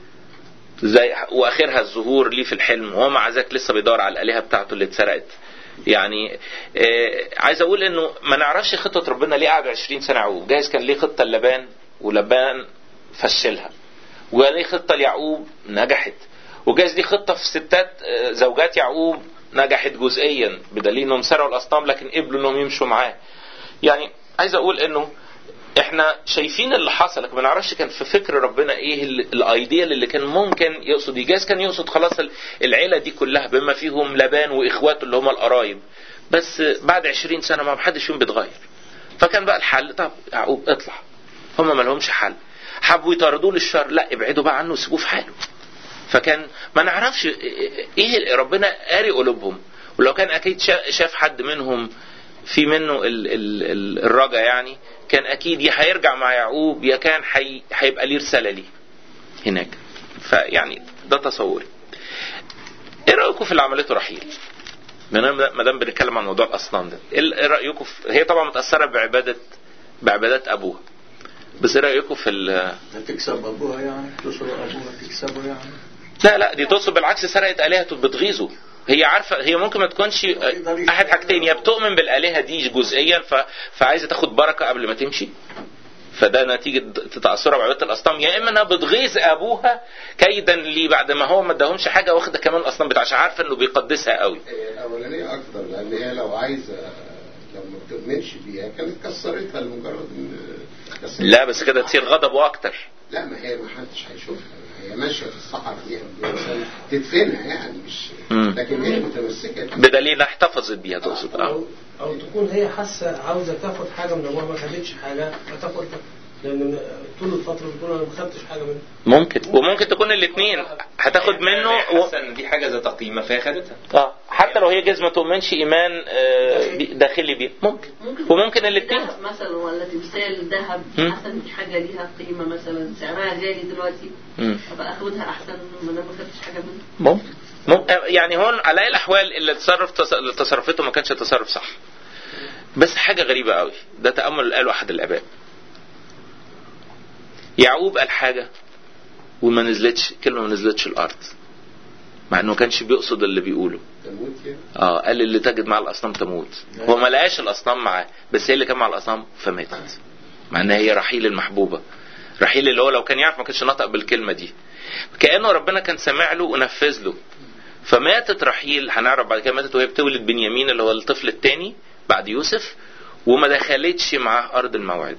زي واخرها الظهور ليه في الحلم وهو مع ذلك لسه بيدور على الالهه بتاعته اللي اتسرقت يعني آه عايز اقول انه ما نعرفش خطه ربنا ليه قعد 20 سنه يعقوب جايز كان ليه خطه لبان ولبان فشلها وليه خطه ليعقوب نجحت وجايز دي خطه في ستات آه زوجات يعقوب نجحت جزئيا بدليل انهم سرقوا الاصنام لكن قبلوا انهم يمشوا معاه يعني عايز اقول انه احنا شايفين اللي حصل لكن ما نعرفش كان في فكر ربنا ايه الايديال اللي كان ممكن يقصد يجاز كان يقصد خلاص العيله دي كلها بما فيهم لبان واخواته اللي هم القرايب بس بعد عشرين سنه ما حدش فيهم بيتغير فكان بقى الحل طب يعقوب اطلع هم ما لهمش حل حبوا يطردوه للشر لا ابعدوا بقى عنه وسيبوه في حاله فكان ما نعرفش ايه ربنا قاري قلوبهم ولو كان اكيد شاف حد منهم في منه ال ال ال الرجا يعني كان اكيد يا هيرجع مع يعقوب يا كان حي هيبقى ليه رساله ليه هناك فيعني ده تصوري ايه رايكم في اللي عملته رحيل ما دام بنتكلم عن موضوع الاصنام ده ايه رايكم في... هي طبعا متاثره بعباده بعبادات ابوها بس ايه رايكم في ال... تكسب ابوها يعني تسرق ابوها تكسبه يعني لا لا دي تقصد بالعكس سرقت الهته بتغيظه هي عارفه هي ممكن ما تكونش احد حاجتين يا بتؤمن بالالهه دي جزئيا ف... فعايزه تاخد بركه قبل ما تمشي فده نتيجه تتاثرها بعباده الاصنام يا اما انها بتغيظ ابوها كيدا ليه بعد ما هو ما اداهمش حاجه واخده كمان الاصنام بتاعها عشان عارفه انه بيقدسها قوي الاولانيه اكتر لان هي لو عايزه لو ما بتؤمنش بيها كانت كسرتها لمجرد ان لا بس كده تصير غضبه اكتر لا ما هي ما حدش هيشوفها هي ماشيه في الصحراء دي تدفنها يعني مش مم. لكن هي متمسكه بدليل احتفظت بيها تقصد اه أو, أو تكون هي حاسة عاوزة تاخد حاجة من أبوها ما خدتش حاجة فتاخد لأن طول الفترة بتقول أنا ما خدتش حاجة منه ممكن وممكن تكون الاثنين هتاخد منه و... حاسه ان دي حاجه ذات قيمه فهي خدتها اه حتى لو هي جزمه ما تؤمنش ايمان آه، بي- داخلي بيه ممكن وممكن الاثنين ذهب مثلا ولا تمثال ذهب مم. حسن دي حاجه ليها قيمه مثلا سعرها غالي دلوقتي مم. ابقى اخدها احسن ما انا ما خدتش حاجه منها ممكن ممكن يعني هون على اي الاحوال اللي تصرف تص- اللي تصرفته ما كانش تصرف صح بس حاجه غريبه قوي ده تامل قاله احد الاباء يعقوب قال حاجه وما نزلتش كلمه ما نزلتش الارض مع انه ما كانش بيقصد اللي بيقوله تموت يعني اه قال اللي تجد مع الاصنام تموت هو ما لقاش الاصنام معاه بس هي اللي كان مع الاصنام فماتت مع انها هي رحيل المحبوبه رحيل اللي هو لو كان يعرف ما كانش نطق بالكلمه دي كانه ربنا كان سامع له ونفذ له فماتت رحيل هنعرف بعد كده ماتت وهي بتولد بنيامين اللي هو الطفل الثاني بعد يوسف وما دخلتش معاه ارض الموعد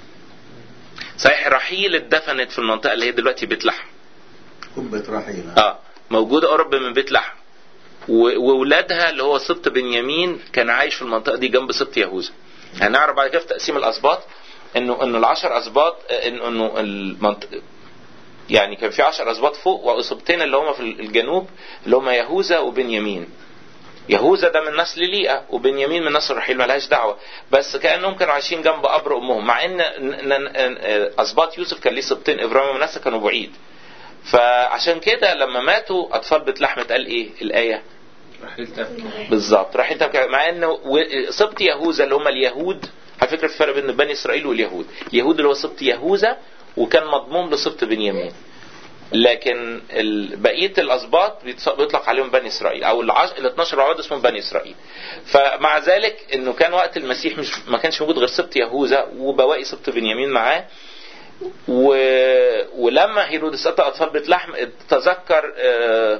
صحيح رحيل اتدفنت في المنطقه اللي هي دلوقتي بيت لحم قبة رحيلة اه موجوده قرب من بيت لحم و- وولادها اللي هو سبط بنيامين كان عايش في المنطقه دي جنب سبط يهوذا هنعرف بعد كده في تقسيم الاسباط انه انه العشر اسباط انه انه المنطقه يعني كان في عشر اسباط فوق واسبطين اللي هم في الجنوب اللي هم يهوذا وبنيامين يهوذا ده من نسل ليئة وبنيامين من نسل رحيل ملهاش دعوة بس كأنهم كانوا عايشين جنب قبر أمهم مع إن إن- إن- أسباط يوسف كان ليه سبطين إبراهيم ومنسى كانوا بعيد فعشان كده لما ماتوا أطفال بيت لحم اتقال إيه الآية رحيل تبكي بالظبط رايحين تبكي مع ان و- سبط يهوذا اللي هم اليهود على فكره في فرق بين بني اسرائيل واليهود اليهود اللي هو سبط يهوذا وكان مضموم لسبط بنيامين لكن ال- بقيه الاسباط بيتص- بيطلق عليهم بني اسرائيل او العش... ال 12 عقد اسمهم بني اسرائيل فمع ذلك انه كان وقت المسيح مش ما كانش موجود غير سبط يهوذا وبواقي سبط بنيامين معاه و... ولما هيرودس اتى اطفال بيت لحم تذكر آه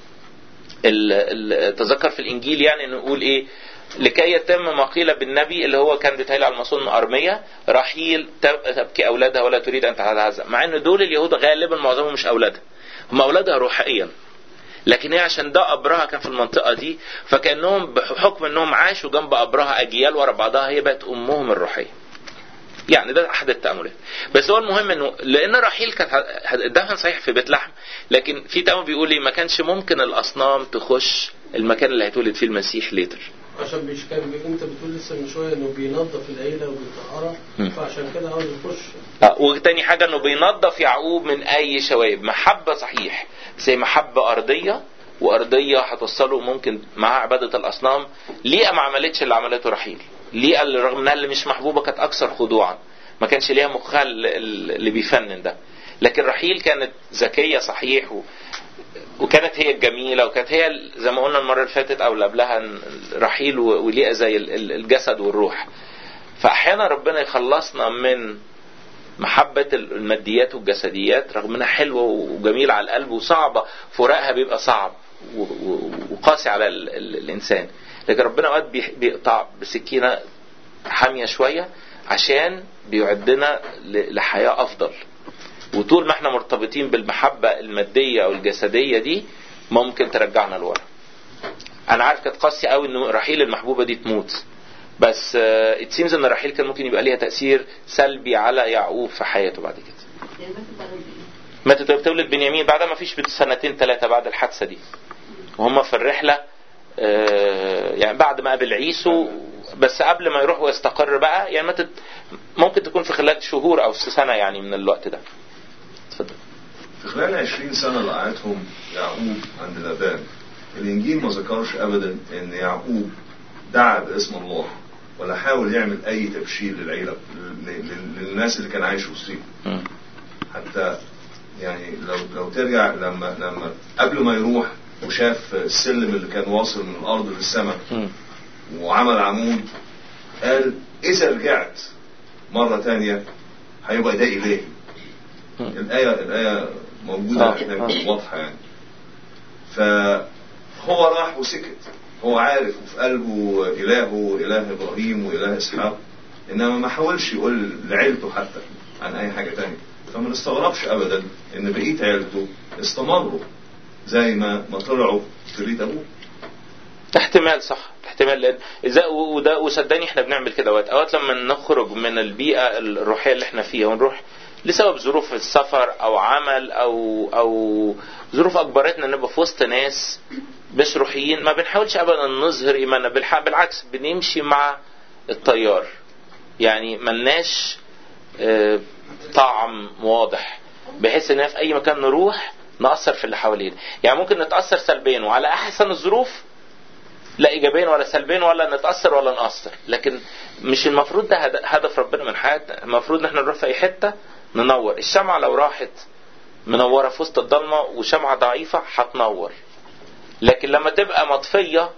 ال- ال- تذكر في الانجيل يعني انه يقول ايه لكي يتم ما قيل بالنبي اللي هو كان بيتهيألي على المصون ارميه رحيل تب- تبكي اولادها ولا تريد ان تتعزى مع ان دول اليهود غالبا معظمهم مش اولادها هم اولادها روحيا لكن هي عشان ده قبرها كان في المنطقه دي فكانهم بحكم انهم عاشوا جنب قبرها اجيال ورا بعضها هي بقت امهم الروحيه يعني ده احد التاملات بس هو المهم انه لان رحيل كانت دفن صحيح في بيت لحم لكن في تامل بيقول لي ما كانش ممكن الاصنام تخش المكان اللي هيتولد فيه المسيح ليتر عشان مش كان بي- انت بتقول لسه من شويه انه بينظف العيله وبيطهرها مم. فعشان كده عاوز يخش آه، وتاني حاجة انه بينظف يعقوب من اي شوائب محبة صحيح زي محبة ارضية وارضيه هتوصله ممكن معاه عباده الاصنام ليئه ما عملتش اللي عملته رحيل ليئه اللي رغم انها اللي مش محبوبه كانت اكثر خضوعا ما كانش ليها مخها اللي بيفنن ده لكن رحيل كانت ذكيه صحيح و... وكانت هي الجميله وكانت هي ال- زي ما قلنا المره اللي فاتت او اللي قبلها إن رحيل و- وليئه زي ال- ال- الجسد والروح فاحيانا ربنا يخلصنا من محبة الماديات والجسديات رغم انها حلوة وجميلة على القلب وصعبة فراقها بيبقى صعب و- و- وقاسي على ال- ال- الانسان لكن ربنا اوقات بيح- بيقطع بسكينة حامية شوية عشان بيعدنا ل- لحياة افضل وطول ما احنا مرتبطين بالمحبة المادية او الجسدية دي ممكن ترجعنا لورا انا عارف كانت قاسية قوي ان رحيل المحبوبة دي تموت بس ات سيمز ان رحيل كان ممكن يبقى ليها تاثير سلبي على يعقوب في حياته بعد كده يعني مثلا بعد إيه؟ ماتت بتولد بنيامين بعدها ما فيش سنتين ثلاثه بعد الحادثه دي وهم في الرحله آه، يعني بعد ما قابل عيسو بس قبل ما يروح ويستقر بقى يعني ماتت ممكن تكون في خلال شهور او سنه يعني من الوقت ده اتفضل في خلال 20 سنة اللي قعدتهم يعقوب عند لابان الإنجيل ما ذكرش أبدا إن يعقوب دعا باسم الله ولا حاول يعمل أي تبشير للعيلة ل- ل- للناس اللي كان عايش وسطيهم مم. حتى يعني لو لو ترجع لما لما قبل ما يروح وشاف السلم اللي كان واصل من الأرض للسماء مم. وعمل عمود قال إذا رجعت مرة تانية هيبقى ده إلهي مم. الآية الآية موجودة آه، هناك آه. واضحة يعني فهو راح وسكت هو عارف وفي قلبه إلهه إله إبراهيم وإله إسحاق إنما ما حاولش يقول لعيلته حتى عن أي حاجة تانية فما نستغربش أبدا إن بقية عيلته استمروا زي ما ما طلعوا في بيت أبوه احتمال صح احتمال لان اذا وده وصدقني احنا بنعمل كده اوقات اوقات لما نخرج من البيئه الروحيه اللي احنا فيها ونروح لسبب ظروف السفر او عمل او او ظروف اجبرتنا نبقى في وسط ناس مش روحيين ما بنحاولش ابدا نظهر ايماننا بالح- بالعكس بنمشي مع التيار يعني ملناش آه، طعم واضح بحيث ان في اي مكان نروح نأثر في اللي حوالينا يعني ممكن نتأثر سلبيا وعلى احسن الظروف لا ايجابيا ولا سلبيا ولا نتاثر ولا ناثر لكن مش المفروض ده هد- هدف ربنا من حياتنا المفروض ان احنا نروح في اي حته ننور الشمعه لو راحت منوره في وسط الضلمه وشمعه ضعيفه هتنور لكن لما تبقى مطفيه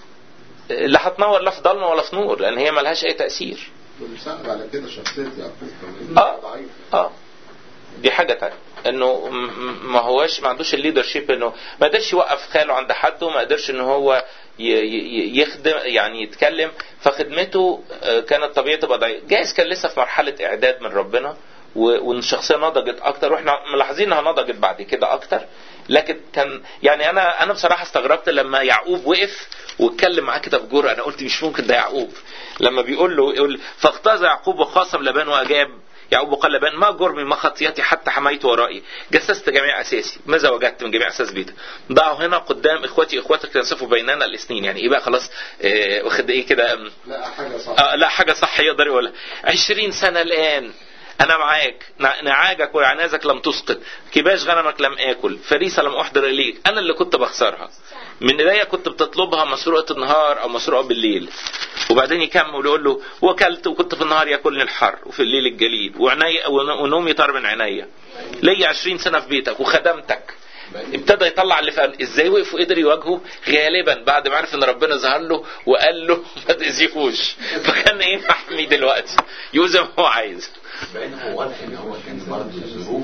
لا هتنور لا في ضلمه ولا في نور لان هي ملهاش اي تاثير ومساعد على كده شخصية يعقوب كمان آه. ضعيف اه دي حاجه تانية انه م- م- ما هوش ما عندوش الليدر شيب انه ما قدرش يوقف خاله عند حد وما قدرش ان هو ي- ي- يخدم يعني يتكلم فخدمته آه، كانت طبيعته تبقى ضعيفه جايز كان لسه في مرحله اعداد من ربنا و- وان الشخصيه نضجت اكتر واحنا ملاحظين انها نضجت بعد كده اكتر لكن كان يعني انا انا بصراحه استغربت لما يعقوب وقف واتكلم معاه كده بجرأه انا قلت مش ممكن ده يعقوب لما بيقول له يقول فاغتاظ يعقوب وخاصم لبان واجاب يعقوب قال لبان ما جرمي ما خطيتي حتى حميت ورائي جسست جميع اساسي ماذا وجدت من جميع اساس بيتك ضعه هنا قدام اخوتي اخوتك ينصفوا بيننا الاثنين يعني ايه بقى خلاص آه واخد ايه كده آم، لا حاجة صح آه لا حاجة صح يقدر يقولها عشرين سنة الآن أنا معاك نع- نعاجك وعنازك لم تسقط كباش غنمك لم آكل فريسة لم أحضر إليك أنا اللي كنت بخسرها من إيديا كنت بتطلبها مسروقة النهار أو مسروقة بالليل وبعدين يكمل ويقول له وكلت وكنت في النهار ياكلني الحر وفي الليل الجليد وعيني ون- ونومي طار من عينيا ليا عشرين سنة في بيتك وخدمتك ابتدى يطلع اللي في قلبه ازاي وقف وقدر يواجهه غالبا بعد ما عرف ان ربنا ظهر له وقال له ما تاذيهوش فكان ايه محمي دلوقتي يقول زي ما هو عايز بان هو واضح ان هو كان برضه الظروف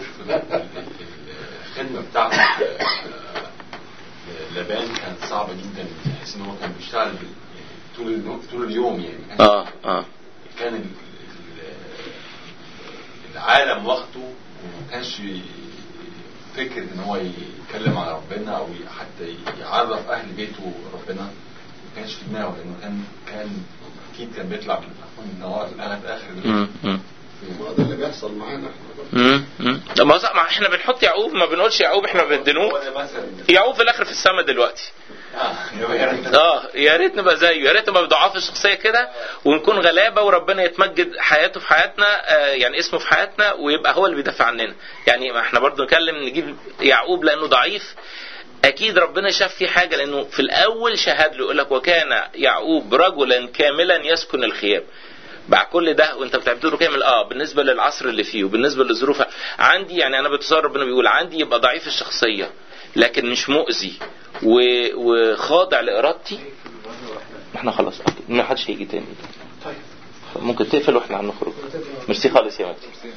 الخدمه بتاعته آه، لبان كانت صعبه جدا بحيث ان هو كان بيشتغل طول النو- طول اليوم يعني كان اه اه كان ال- ال- العالم واخده وما كانش فكر ان هو يتكلم على ربنا او حتى يعرف اهل بيته ربنا ما كانش في دماغه لانه كان كان اكيد كان بيطلع من النهار لغايه اخر الليل مم، مم. ما ده اللي بيحصل معانا احنا برضه مم، مم. طب ما صح- ما احنا بنحط يعقوب ما بنقولش يعقوب احنا بندنوه هو ده مثلا يعقوب في الاخر في السماء دلوقتي اه يبقى يا ريت اه يا ريت نبقى زيه يا ريت نبقى ضعاف الشخصيه كده ونكون غلابه وربنا يتمجد حياته في حياتنا آه يعني اسمه في حياتنا ويبقى هو اللي بيدافع عننا يعني ما احنا برضو نتكلم نجيب يعقوب لانه ضعيف اكيد ربنا شاف فيه حاجه لانه في الاول شهد له يقول لك وكان يعقوب رجلا كاملا يسكن الخيام بعد كل ده وانت بتعتبره كامل اه بالنسبه للعصر اللي فيه وبالنسبه للظروف عندي يعني انا بتصور ربنا بيقول عندي يبقى ضعيف الشخصيه لكن مش مؤذي و- وخاضع لارادتي احنا خلاص أوكي. ما حدش هيجي تاني ممكن تقفل واحنا هنخرج ميرسي خالص يا مجدي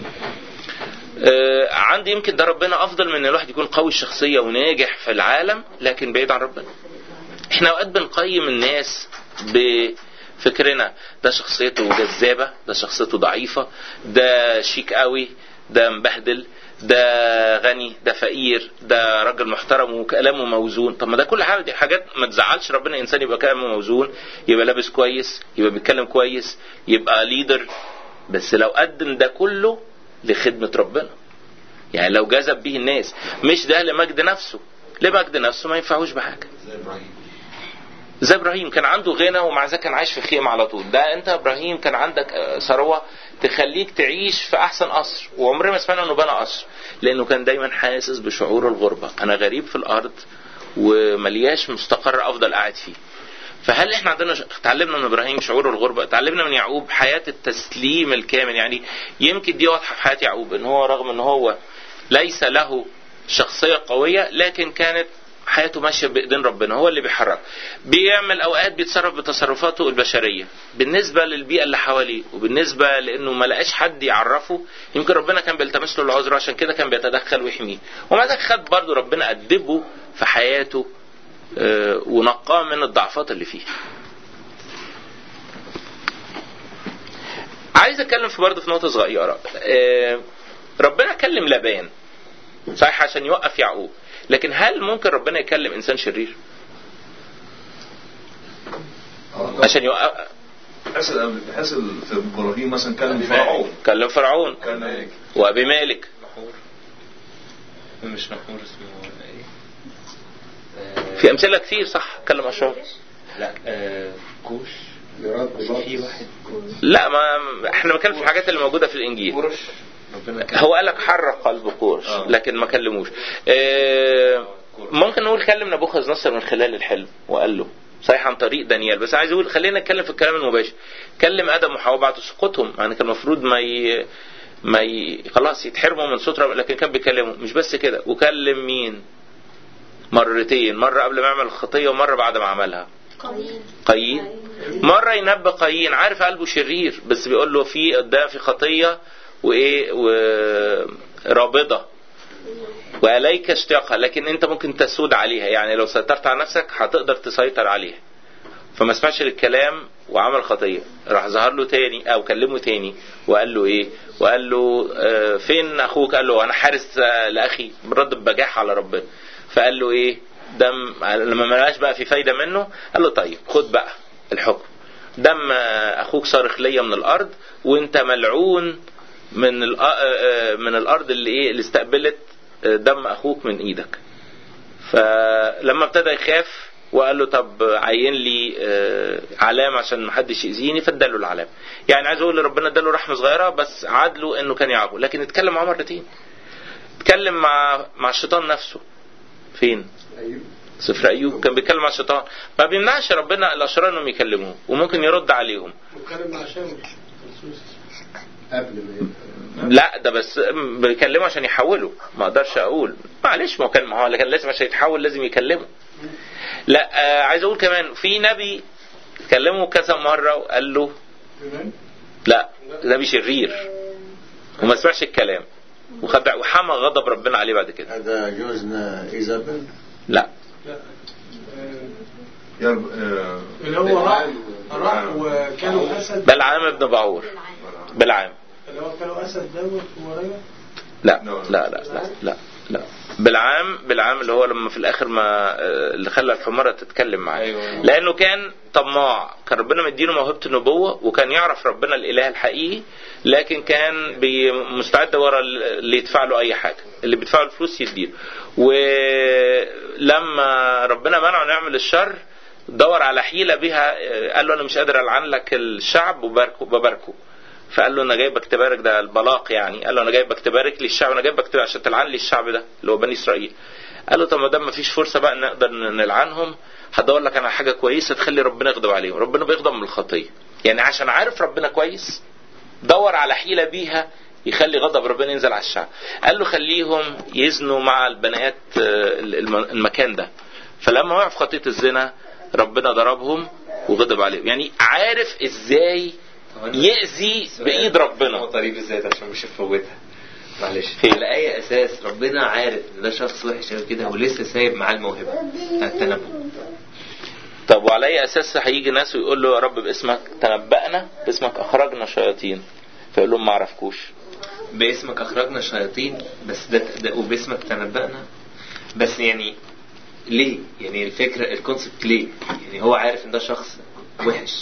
آه، عندي يمكن ده ربنا افضل من ان الواحد يكون قوي الشخصيه وناجح في العالم لكن بعيد عن ربنا احنا اوقات بنقيم الناس بفكرنا ده شخصيته جذابه ده شخصيته ضعيفه ده شيك قوي ده مبهدل ده غني ده فقير ده راجل محترم وكلامه موزون طب ما ده كل حاجه دي حاجات ما تزعلش ربنا انسان يبقى كلامه موزون يبقى لابس كويس يبقى بيتكلم كويس يبقى ليدر بس لو قدم ده كله لخدمه ربنا يعني لو جذب به الناس مش ده لمجد نفسه لمجد نفسه ما ينفعوش بحاجه زي ابراهيم زي ابراهيم كان عنده غنى ومع ذلك كان عايش في خيمه على طول ده انت ابراهيم كان عندك آه، ثروه تخليك تعيش في احسن قصر وعمرنا ما سمعنا انه بنى قصر لانه كان دايما حاسس بشعور الغربه انا غريب في الارض وملياش مستقر افضل قاعد فيه فهل احنا عندنا ش- اتعلمنا من ابراهيم شعور الغربه اتعلمنا من يعقوب حياه التسليم الكامل يعني يمكن دي واضحه في حياه يعقوب ان هو رغم ان هو ليس له شخصيه قويه لكن كانت حياته ماشيه بايدين ربنا هو اللي بيحرك بيعمل اوقات بيتصرف بتصرفاته البشريه بالنسبه للبيئه اللي حواليه وبالنسبه لانه ما لقاش حد يعرفه يمكن ربنا كان بيلتمس له العذر عشان كده كان بيتدخل ويحميه ومع ذلك خد برضه ربنا ادبه في حياته آه، ونقاه من الضعفات اللي فيه عايز اتكلم في برضه في نقطه صغيره آه، ربنا كلم لابان صحيح عشان يوقف يعقوب لكن هل ممكن ربنا يكلم انسان شرير عشان يوقف بحيث بحيث في ابراهيم مثلا كان فرعون كلم فرعون كان وابي مالك نحور مش نحور اسمه ايه آه، في امثله كتير صح كلم اشرار لا آه، كوش يراد في واحد لا ما احنا بنتكلم في الحاجات اللي موجوده في الانجيل قرش ربنا كان هو قال لك حرق قلب قورش آه. لكن ما كلموش آه، ممكن نقول كلم نبوخذ نصر من خلال الحلم وقال له صحيح عن طريق دانيال بس عايز اقول خلينا نتكلم في الكلام المباشر كلم ادم وحواء بعد سقوطهم يعني كان المفروض ما ي... ما ي... خلاص يتحرموا من صوت رب- لكن كان بيكلمهم مش بس كده وكلم مين مرتين مره قبل ما يعمل الخطيه ومره بعد ما عملها قليل قايين مرة ينبه قايين عارف قلبه شرير بس بيقول له في قدام في خطية وإيه ورابضة وإليك اشتياقها لكن أنت ممكن تسود عليها يعني لو سيطرت على نفسك هتقدر تسيطر عليها فما سمعش الكلام وعمل خطية راح ظهر له تاني أو كلمه تاني وقال له إيه وقال له آه، فين أخوك قال له أنا حارس آه، لأخي رد بجاح على ربنا فقال له إيه دم لما ما لقاش بقى في فايدة منه قال له طيب خد بقى الحكم دم آه، أخوك صارخ ليا من الأرض وأنت ملعون من الأ- آه، آه، من الأرض اللي إيه اللي استقبلت آه، دم أخوك من إيدك فلما ابتدى يخاف وقال له طب عين لي آه، علامة عشان محدش يأذيني فاداله العلامة يعني عايز اقول ربنا اداله رحمة صغيرة بس عادله انه كان يعاقبه لكن اتكلم معاه مرتين اتكلم مع مع الشيطان نفسه فين أيوب سفر ايوب كان بيتكلم مع الشيطان ما بيمنعش ربنا الاشرار انهم يكلموه وممكن يرد عليهم واتكلم مع شاول قبل ما يبقى لا ده بس بيكلمه عشان يحوله ما اقدرش اقول معلش ما هو كان ما هو كان لازم عشان يتحول لازم يكلمه لا آه عايز اقول كمان في نبي كلمه كذا مره وقال له لا نبي شرير وما سمعش الكلام وخدع وحمى غضب ربنا عليه بعد كده هذا جوزنا إيزابيل لا يرب... آه، اللي هو راح راح وكانوا اسد بلعام ابن بعور بلعام اللي هو كانوا اسد دوت ورايا لا لا لا لا لا لا بالعام بالعام اللي هو لما في الاخر ما آه، اللي خلى الحمارة تتكلم معاه أيوة. لانه كان طماع كان ربنا مديله موهبة النبوة وكان يعرف ربنا الاله الحقيقي لكن كان بي- مستعد ورا اللي يدفع له اي حاجة اللي بيدفع له الفلوس يديله ولما ربنا منعه انه يعمل الشر دور على حيلة بها آه، قال له انا مش قادر العن لك الشعب وباركه بباركه فقال له انا جايبك تبارك ده البلاق يعني قال له انا جايبك تبارك لي الشعب انا جايبك تبارك عشان تلعن لي الشعب ده اللي هو بني اسرائيل قال له طب ما دام ما فيش فرصه بقى نقدر نلعنهم هدور لك انا على حاجه كويسه تخلي ربنا يغضب عليهم ربنا بيغضب من الخطيه يعني عشان عارف ربنا كويس دور على حيله بيها يخلي غضب ربنا ينزل على الشعب قال له خليهم يزنوا مع البنات آه، الم- المكان ده فلما وقعوا في خطيه الزنا ربنا ضربهم وغضب عليهم يعني عارف ازاي يأذي بإيد ربنا طريق بالذات عشان مش هفوتها معلش خير. على اي اساس ربنا عارف ان ده شخص وحش قوي كده ولسه سايب معاه الموهبه بتاعت التنبؤ طب وعلى اي اساس هيجي ناس ويقول له يا رب باسمك تنبأنا باسمك اخرجنا شياطين فيقول لهم ما عرفكوش باسمك اخرجنا الشياطين بس ده, ده وباسمك تنبأنا بس يعني ليه يعني الفكره الكونسبت ليه يعني هو عارف ان ده شخص وحش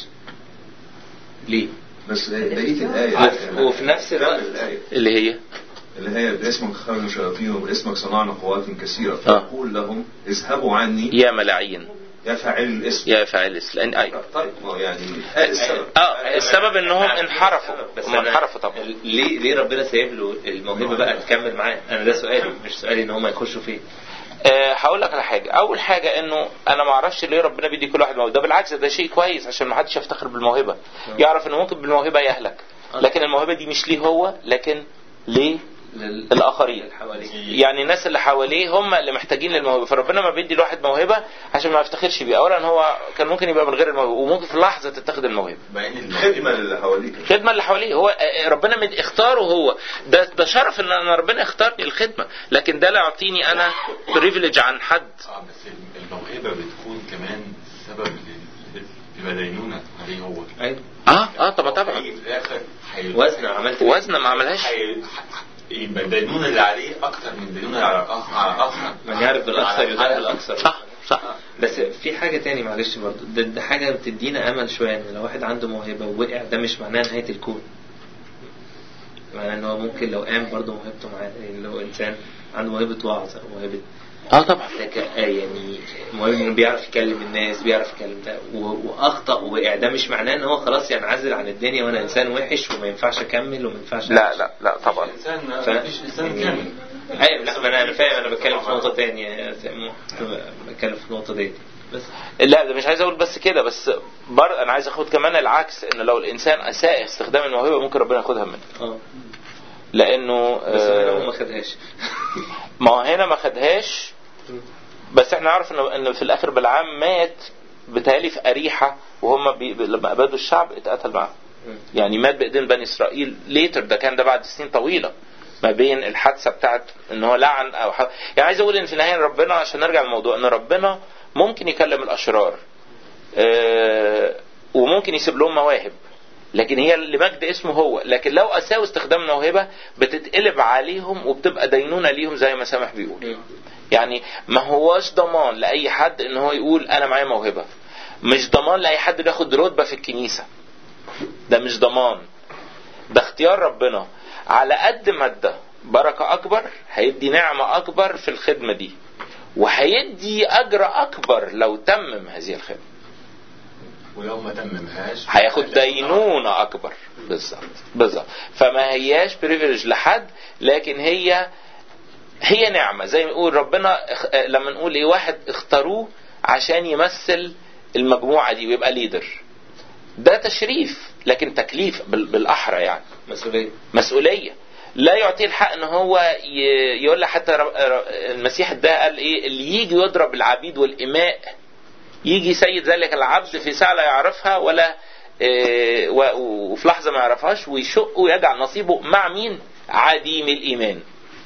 ليه بس بقيه الايه وفي- وفي نفس الوقت كمل الايه اللي هي اللي هي باسمك خرجنا شياطين وباسمك صنعنا قوات كثيره آه. فيقول لهم اذهبوا عني يا ملاعين يا فاعل الاسم يا فاعل الاسلام ايوه طيب ما هو يعني ادي السبب اه السبب انهم انحرفوا بس هم أنا- انحرفوا طبعا ليه ليه ربنا سايب له الموهبه بقى تكمل معاه انا ده سؤالي مش سؤالي ان هم يخشوا فين آه، هقول لك على حاجه اول حاجه انه انا ما اعرفش ليه ربنا بيدي كل واحد موهبه ده بالعكس ده شيء كويس عشان ما حدش يفتخر بالموهبه يعرف انه ممكن بالموهبه يهلك لكن الموهبه دي مش ليه هو لكن ليه لل- الاخرين اللي حواليه يعني الناس اللي حواليه هم اللي محتاجين للموهبه فربنا ما بيدي الواحد موهبه عشان ما يفتخرش بيها اولا هو كان ممكن يبقى من غير الموهبه وممكن في لحظه تتخذ الموهبه مع ان خدمه للي حواليك الخدمه اللي حواليه هو آه، ربنا مد- اختاره هو ده ده شرف ان انا ربنا اختارني الخدمه لكن ده لا يعطيني انا بريفليج عن حد اه بس الموهبه بتكون كمان سبب لل- لل- لدينونه عليه هو ايوه اه اه طبعا طبعا هيجي في الاخر هي- وزن عملت إيه؟ وزن ما عملهاش هي- ح- يبقى الدينونه اللي عليه اكتر من الدينونه اللي على الآخر- على الاخر من يعرف بالاكثر على- يضاهي الاكثر صح صح بس في حاجة تاني معلش برضو ده, ده حاجة بتدينا أمل شوية إن لو واحد عنده موهبة ووقع ده مش معناه نهاية الكون معناه إن هو ممكن لو قام برضه موهبته معاه يعني لو إنسان عنده موهبة وعظ أو موهبة اه طبعا لك آه يعني موهبة إنه بيعرف يكلم الناس بيعرف يكلم ده و- وأخطأ ووقع ده مش معناه إن هو خلاص ينعزل عن الدنيا وأنا إنسان وحش وما ينفعش أكمل وما ينفعش لا أعيش. لا لا طبعا الانسان ف... مفيش انسان كامل ايوه لا ما انا أنا فاهم انا بتكلم في نقطه تانية يا سامو. بتكلم في النقطه دي بس لا ده مش عايز اقول بس كده بس بر انا عايز اخد كمان العكس ان لو الانسان اساء استخدام الموهبه ممكن ربنا ياخدها منه اه لانه بس هنا هو ما آه خدهاش ما هو هنا ما خدهاش بس احنا نعرف انه ان في الاخر بلعام مات بتهيألي في اريحه وهم بي لما ابادوا الشعب اتقتل معاهم يعني مات بايدين بني اسرائيل ليتر ده كان ده بعد سنين طويله ما بين الحادثه بتاعت ان هو لعن او ح... يعني عايز اقول ان في النهايه ربنا عشان نرجع للموضوع ان ربنا ممكن يكلم الاشرار آه وممكن يسيب لهم مواهب لكن هي لمجد اسمه هو لكن لو اساءوا استخدام الموهبه بتتقلب عليهم وبتبقى دينونه ليهم زي ما سامح بيقول يعني ما هواش ضمان لاي حد ان هو يقول انا معايا موهبه مش ضمان لاي حد بياخد رتبه في الكنيسه ده مش ضمان ده اختيار ربنا على قد ما ادى بركه اكبر هيدي نعمه اكبر في الخدمه دي وهيدي اجر اكبر لو تمم هذه الخدمه ولو ما تممهاش هياخد دينونه اكبر بالظبط بالظبط فما هياش بريفليج لحد لكن هي هي نعمه زي ما نقول ربنا اخ- آه، لما نقول ايه واحد اختاروه عشان يمثل المجموعه دي ويبقى ليدر ده تشريف لكن تكليف بال- بالاحرى يعني مسؤوليه مسؤوليه لا يعطيه الحق ان هو ي- يقول لك حتى ر- ر- المسيح ده قال ايه اللي يجي يضرب العبيد والاماء يجي سيد ذلك العبد في ساعه لا يعرفها ولا إيه، و- وفي لحظه ما يعرفهاش ويشق ويجعل نصيبه مع مين؟ عديم الايمان.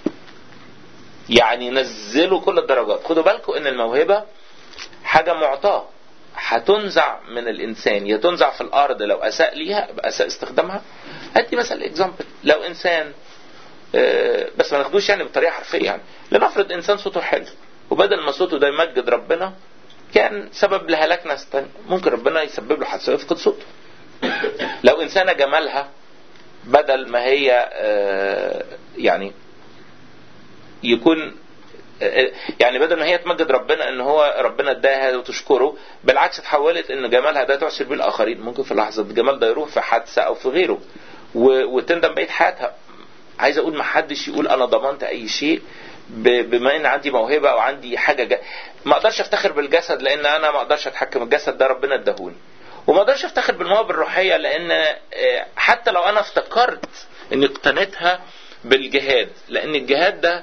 يعني نزلوا كل الدرجات، خدوا بالكم ان الموهبه حاجه معطاه هتنزع من الانسان يا تنزع في الارض لو اساء ليها يبقى اساء استخدامها ادي مثلا اكزامبل لو انسان آه، بس ما ناخدوش يعني بطريقه حرفيه يعني لنفرض انسان صوته حلو وبدل ما صوته ده يمجد ربنا كان سبب لهلاك ناس تاني ممكن ربنا يسبب له حادثه ويفقد صوته لو انسانه جمالها بدل ما هي آه، يعني يكون يعني بدل ما هي تمجد ربنا ان هو ربنا اداها وتشكره بالعكس اتحولت ان جمالها ده تعسر بيه الاخرين ممكن في لحظه الجمال ده يروح في حادثه او في غيره و- وتندم بقيه حياتها عايز اقول ما حدش يقول انا ضمنت اي شيء ب- بما ان عندي موهبه او عندي حاجه جا... ما اقدرش افتخر بالجسد لان انا ما اقدرش اتحكم الجسد ده ربنا اداهوني وما اقدرش افتخر بالمواهب الروحيه لان آه، حتى لو انا افتكرت اني اقتنيتها بالجهاد لان الجهاد ده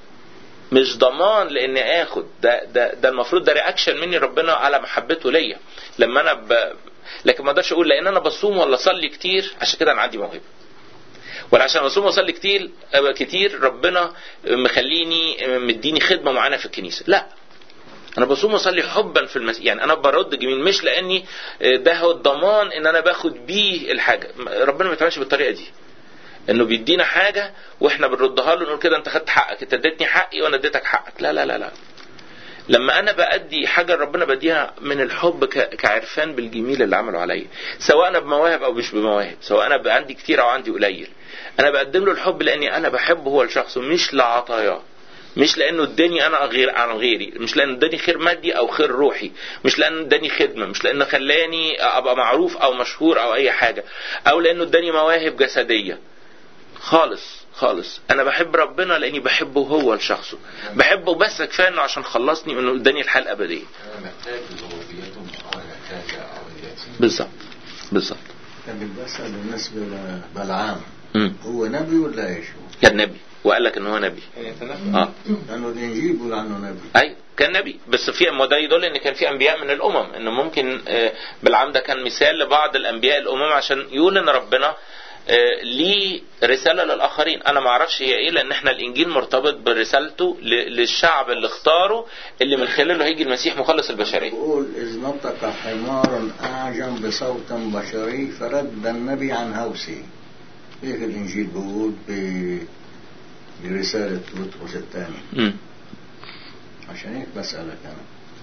مش ضمان لاني اخد ده ده ده المفروض ده رياكشن مني ربنا على محبته ليا لما انا ب... لكن ما اقدرش اقول لان انا بصوم ولا اصلي كتير عشان كده انا عندي موهبه ولا عشان بصوم واصلي كتير كتير ربنا مخليني مديني خدمه معينه في الكنيسه لا انا بصوم واصلي حبا في المسيح يعني انا برد جميل مش لاني ده هو الضمان ان انا باخد بيه الحاجه ربنا ما بيتعاملش بالطريقه دي انه بيدينا حاجه واحنا بنردها له نقول كده انت خدت حقك انت اديتني حقي وانا اديتك حقك لا لا لا لا لما انا بادي حاجه ربنا بديها من الحب ك- كعرفان بالجميل اللي عمله عليا سواء انا بمواهب او مش بمواهب سواء انا بقى عندي كتير او عندي قليل انا بقدم له الحب لاني انا بحبه هو الشخص مش لعطاياه مش لانه اداني انا غير عن غيري مش لانه اداني خير مادي او خير روحي مش لانه اداني خدمه مش لانه خلاني ابقى معروف او مشهور او اي حاجه او لانه اداني مواهب جسديه خالص خالص انا بحب ربنا لاني بحبه هو لشخصه بحبه بس كفايه انه عشان خلصني انه اداني الحياه الابديه انا محتاج لربوبيته او انا محتاج اولياتي بالظبط بالظبط طب بسأل بالنسبة لبلعام مم. هو نبي ولا ايش هو؟ كان نبي وقال لك ان هو نبي اه لأنه الإنجيل بيقول عنه نبي ايوه كان نبي بس في ما ده يدل ان كان في انبياء من الامم انه ممكن آه، بالعام ده كان مثال لبعض الانبياء الامم عشان يقول ان ربنا آه، ليه رساله للاخرين انا ما اعرفش هي ايه لان احنا الانجيل مرتبط برسالته ل- للشعب اللي اختاره اللي من خلاله هيجي المسيح مخلص البشريه بيقول إذ نطق حمار أعجم بصوت بشري فرد النبي عن هوسه هيك الإنجيل بيقول ب... برسالة بطرس الثاني مم. عشان هيك بسألك أنا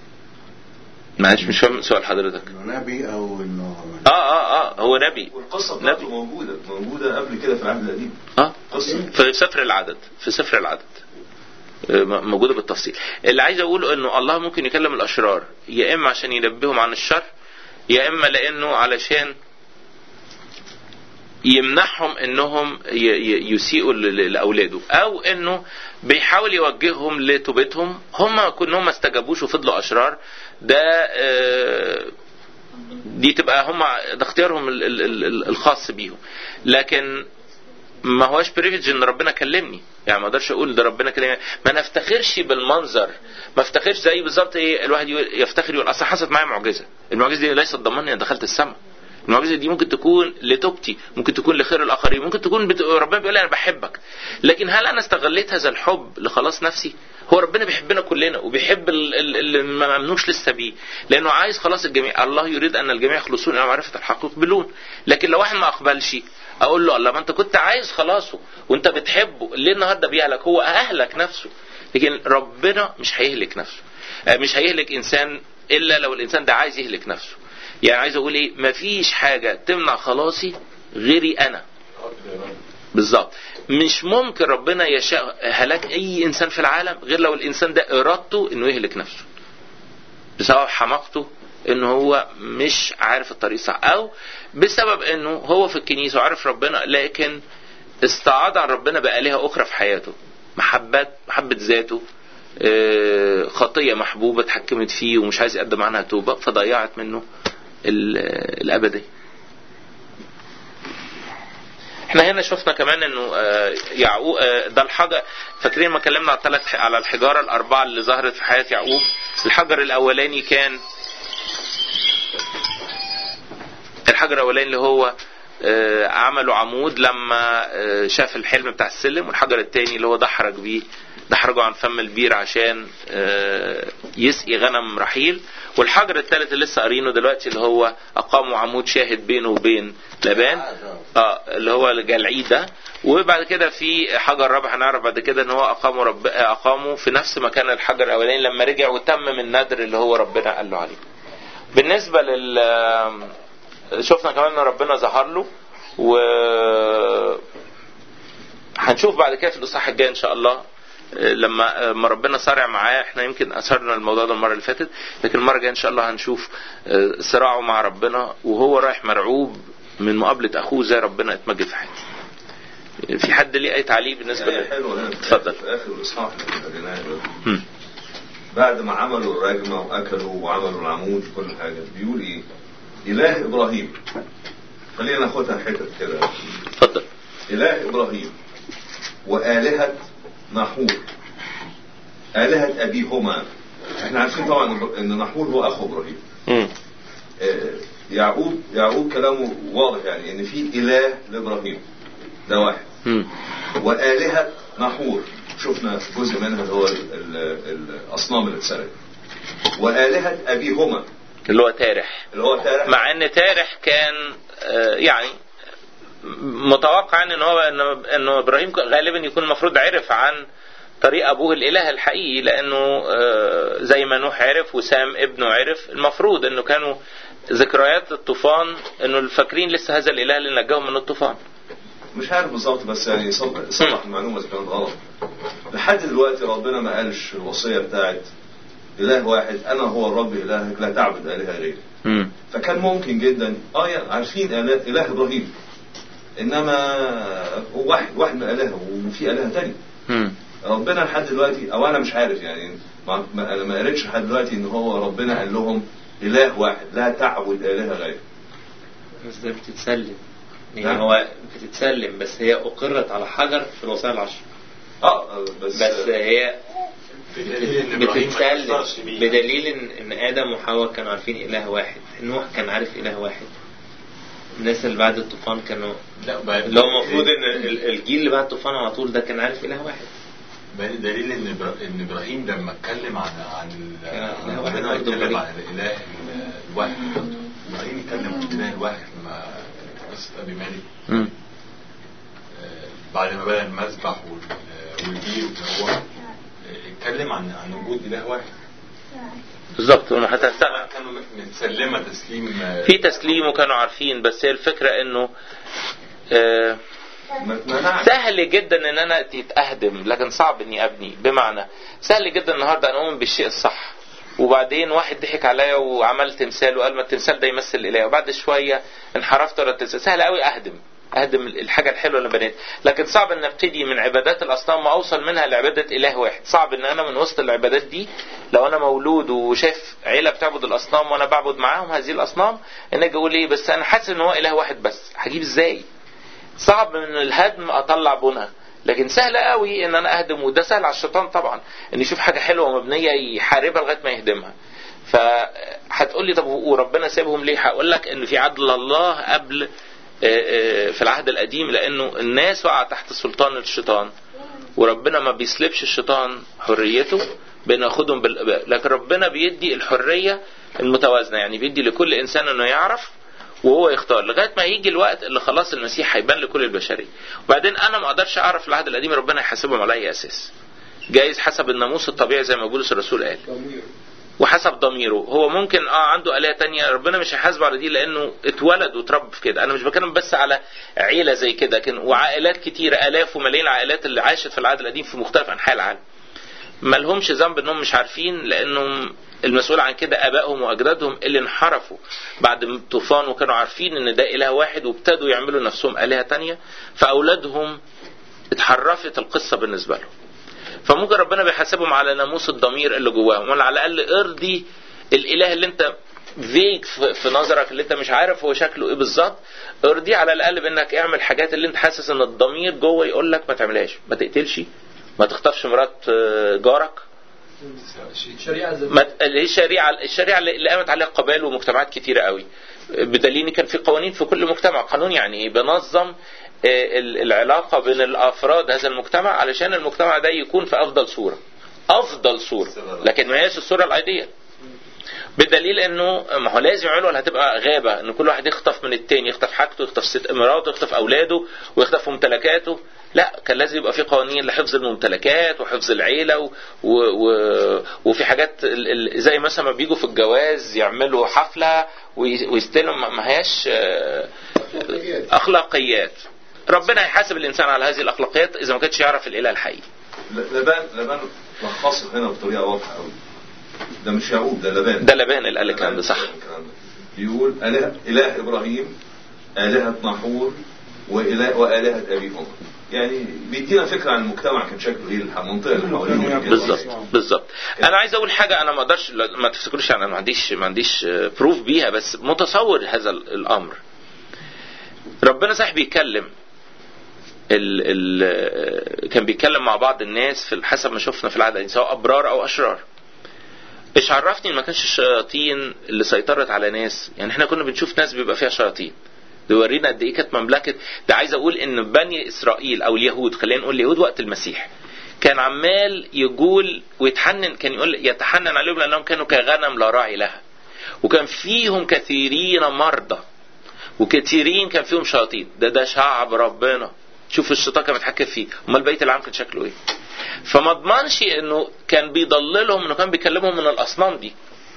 معلش مش فاهم سؤال حضرتك إنه نبي أو إنه اه اه اه هو نبي والقصة نبي. بتاعته موجودة موجودة قبل كده في العهد القديم اه قصة في سفر العدد في سفر العدد آه، م- موجوده بالتفصيل اللي عايز اقوله انه الله ممكن يكلم الاشرار يا اما عشان ينبههم عن الشر يا اما لانه علشان يمنعهم انهم ي- ي- يسيئوا ل- ل- لاولاده او انه بيحاول يوجههم لتوبتهم هم كونهم ما استجابوش وفضلوا اشرار ده آه، دي تبقى هم ده اختيارهم ال- ال- ال- الخاص بيهم لكن ما هوش بريفيج ان ربنا كلمني يعني ما اقدرش اقول ده ربنا كلمني ما نفتخرش بالمنظر ما افتخرش زي بالظبط ايه الواحد يقول يفتخر يقول اصل حصلت معايا معجزه المعجزه دي ليست ضمان اني دخلت السماء المعجزه دي ممكن تكون لتوبتي ممكن تكون لخير الاخرين ممكن تكون بت... ربنا بيقول لي انا بحبك لكن هل انا استغليت هذا الحب لخلاص نفسي هو ربنا بيحبنا كلنا وبيحب ال- ال- اللي ما ممنوش لسه بيه لانه عايز خلاص الجميع الله يريد ان الجميع يخلصون الى معرفه الحق يقبلون لكن لو واحد ما اقبلش اقول له الله ما انت كنت عايز خلاصه وانت بتحبه ليه النهارده بيهلك هو اهلك نفسه لكن ربنا مش هيهلك نفسه آه، مش هيهلك انسان الا لو الانسان ده عايز يهلك نفسه يعني عايز اقول ايه مفيش حاجه تمنع خلاصي غيري انا بالظبط مش ممكن ربنا يشاء هلاك اي انسان في العالم غير لو الانسان ده ارادته انه يهلك نفسه بسبب حماقته انه هو مش عارف الطريق صح او بسبب انه هو في الكنيسه وعارف ربنا لكن استعاض عن ربنا بآلهة أخرى في حياته محبات محبة ذاته آه، خطية محبوبة اتحكمت فيه ومش عايز يقدم عنها توبة فضيعت منه ال- الأبدية احنا هنا شفنا كمان انه آه، يعقوب آه، ده الحجر فاكرين ما اتكلمنا على الثلاث على الحجاره الاربعه اللي ظهرت في حياه يعقوب الحجر الاولاني كان الحجر الاولاني اللي هو آه، عملوا عمود لما آه، شاف الحلم بتاع السلم والحجر التاني اللي هو دحرج بيه دحرجه عن فم البير عشان آه، يسقي غنم رحيل والحجر الثالث اللي لسه قارينه دلوقتي اللي هو اقاموا عمود شاهد بينه وبين لبان اه اللي هو الجلعيد ده وبعد كده في حجر رابع هنعرف بعد كده ان هو اقاموا رب اقاموا في نفس مكان الحجر الاولاني لما رجع وتمم النذر اللي هو ربنا قال له عليه. بالنسبه لل شفنا كمان ان ربنا ظهر له و هنشوف بعد كده في الاصحاح الجاي ان شاء الله لما لما ربنا صارع معاه احنا يمكن اثرنا الموضوع ده المره اللي فاتت لكن المره الجايه ان شاء الله هنشوف صراعه مع ربنا وهو رايح مرعوب من مقابله اخوه زي ربنا اتمجد في حياته في حد ليه اي تعليق بالنسبه آية ل حلوة هنا في اتفضل. آخر- في آخر الإصحاح اللي قريناه دلوقتي. مم. بعد ما عملوا الرجمة وأكلوا وعملوا العمود وكل حاجة بيقول إيه؟ إله إبراهيم خلينا ناخدها حتت كده اتفضل إله إبراهيم وآلهة نحور آلهة أبيهما احنا عارفين طبعا ان نحور هو اخو ابراهيم مم. آه، يعقوب يعقوب كلامه واضح يعني ان في اله لابراهيم ده واحد مم. والهه نحور شفنا جزء منها اللي هو ال- ال- الاصنام اللي اتسرقت والهه ابيهما اللي هو تارح اللي هو تارح مع ان تارح كان آه، يعني متوقع ان هو انه انه ابراهيم غالبا يكون المفروض عرف عن طريق ابوه الاله الحقيقي لانه آه، زي ما نوح عرف وسام ابنه عرف المفروض انه كانوا ذكريات الطوفان انه فاكرين لسه هذا الاله اللي نجاهم من الطوفان مش عارف بالظبط بس يعني صلح صلح المعلومه اذا كانت غلط لحد دلوقتي ربنا ما قالش الوصيه بتاعت اله واحد انا هو الرب الهك لا تعبد الهه غيري مم. فكان ممكن جدا اه يعني عارفين اله, إله ابراهيم انما هو واحد واحد من الالهه وفي الهه تاني مم. ربنا لحد دلوقتي او انا مش عارف يعني ما ما- انا ما قريتش لحد دلوقتي ان هو ربنا قال لهم اله واحد لا تعبد الهه غيره بس ده بتتسلم يعني نعم. هو بتتسلم بس هي أقرت على حجر في الوصايا العشر اه بس, بس هي بدليل ان ابراهيم ما بتتسلم تأثرش بيها بدليل ان ان ادم وحواء كانوا عارفين اله واحد نوح كان عارف اله واحد الناس اللي بعد الطوفان كانوا لا بقى اللي هو المفروض ان ال- الجيل اللي بعد الطوفان على طول ده كان عارف اله واحد بقى دليل ان إبرا- ان ابراهيم لما اتكلم عن عن ال- كان عن إله واحد ربنا برضه اتكلم غريب. عن الاله ال- الواحد ابراهيم اتكلم عن الاله الواحد لما قصه ابي مالك مم. آه، بعد ما بنى المذبح وال- والبير هو آه، اتكلم عن عن وجود اله واحد بالظبط وإنه حتى كانوا متسلمه تسليم آه، في تسليم وكانوا عارفين بس هي الفكره انه آه، ما ما نعم سهل جدا ان انا اتهدم لكن صعب اني ابني بمعنى سهل جدا النهارده ان اؤمن بالشيء الصح وبعدين واحد ضحك عليا وعمل تمثال وقال ما التمثال ده يمثل الاله وبعد شويه انحرفت ورا التمثال سهل قوي اهدم اهدم الحاجه الحلوه اللي بنيتها لكن صعب ان ابتدي من عبادات الاصنام واوصل منها لعباده اله واحد صعب ان انا من وسط العبادات دي لو انا مولود وشايف عيله بتعبد الاصنام وانا بعبد معاهم هذه الاصنام ان اجي اقول ايه بس انا حاسس ان هو اله واحد بس هجيب ازاي صعب من الهدم اطلع بنى لكن سهل قوي ان انا اهدم وده سهل على الشيطان طبعا ان يشوف حاجه حلوه ومبنيه يحاربها لغايه ما يهدمها فهتقول لي طب وربنا سابهم ليه هقول لك ان في عدل الله قبل آه، آه، في العهد القديم لانه الناس وقع تحت سلطان الشيطان وربنا ما بيسلبش الشيطان حريته بناخدهم بال... لكن ربنا بيدي الحريه المتوازنه يعني بيدي لكل انسان انه يعرف وهو يختار لغايه ما يجي الوقت اللي خلاص المسيح هيبان لكل البشريه وبعدين انا ما اقدرش اعرف في العهد القديم ربنا يحاسبهم على اي اساس جايز حسب الناموس الطبيعي زي ما بولس الرسول قال ضمير وحسب ضميره هو ممكن اه عنده آلهة تانية ربنا مش هيحاسبه على دي لأنه اتولد واتربى في كده أنا مش بتكلم بس على عيلة زي كده لكن وعائلات كتيرة آلاف وملايين العائلات اللي عاشت في العهد القديم في مختلف أنحاء العالم ما لهمش ذنب انهم مش عارفين لانهم المسؤول عن كده ابائهم واجدادهم اللي انحرفوا بعد الطوفان وكانوا عارفين ان ده اله واحد وابتدوا يعملوا نفسهم الهه تانية فاولادهم اتحرفت القصه بالنسبه لهم فممكن ربنا بيحاسبهم على ناموس الضمير اللي جواهم ولا على الاقل ارضي الاله اللي انت فيك في في نظرك اللي انت مش عارف هو شكله ايه بالظبط ارضيه على الاقل بانك اعمل حاجات اللي انت حاسس ان الضمير جوه يقول لك ما تعملهاش ما تقتلش ما تخطفش مرات آه، جارك شريعة زي ما اللي هي الشريعه الشريعه اللي قامت عليها قبائل ومجتمعات كتيره قوي بدليل إن كان في قوانين في كل مجتمع قانون يعني ايه بنظم آه، ال- العلاقه بين الافراد هذا المجتمع علشان المجتمع ده يكون في افضل صوره افضل صوره لكن ما هيش الصوره الايديال بدليل انه ما هو لازم يعملوا ولا هتبقى غابه ان كل واحد يخطف من التاني يخطف حاجته يخطف ست مراته يخطف اولاده ويخطف ممتلكاته لا كان لازم يبقى في قوانين لحفظ الممتلكات وحفظ العيله و... و... و... وفي حاجات ال... ال... زي مثلا ما بيجوا في الجواز يعملوا حفله وي... ويستلموا ما- ما هياش آه، اخلاقيات ربنا هيحاسب الانسان على هذه الاخلاقيات اذا ما كانش يعرف الاله الحقيقي ل- لبان لبان لخصه هنا بطريقه واضحه قوي ده مش يعقوب ده لبان ده لبان اللي قال الكلام ده صح الكلام ده. بيقول اله اله ابراهيم الهه نحور وإله وآلهة أبيهم يعني بيدينا فكرة عن المجتمع كان شكله إيه المنطقة اللي حواليه بالظبط بالظبط انا عايز اقول حاجه انا ما اقدرش لا- ما تفتكروش انا ما عنديش ما عنديش بروف بيها بس متصور هذا ال- الامر ربنا صحيح بيتكلم ال ال كان بيتكلم مع بعض الناس في حسب ما شفنا في العاده يعني سواء ابرار او اشرار ايش عرفني إن ما كانش الشياطين اللي سيطرت على ناس يعني احنا كنا بنشوف ناس بيبقى فيها شياطين ده يورينا قد ايه كانت مملكه ده عايز اقول ان بني اسرائيل او اليهود خلينا نقول اليهود وقت المسيح كان عمال يقول ويتحنن كان يقول يتحنن عليهم لانهم كانوا كغنم لا راعي لها وكان فيهم كثيرين مرضى وكثيرين كان فيهم شياطين ده ده شعب ربنا شوف الشيطان كان متحكم فيه امال بقيه العالم كان شكله ايه فما اضمنش انه كان بيضللهم انه كان بيكلمهم من الاصنام دي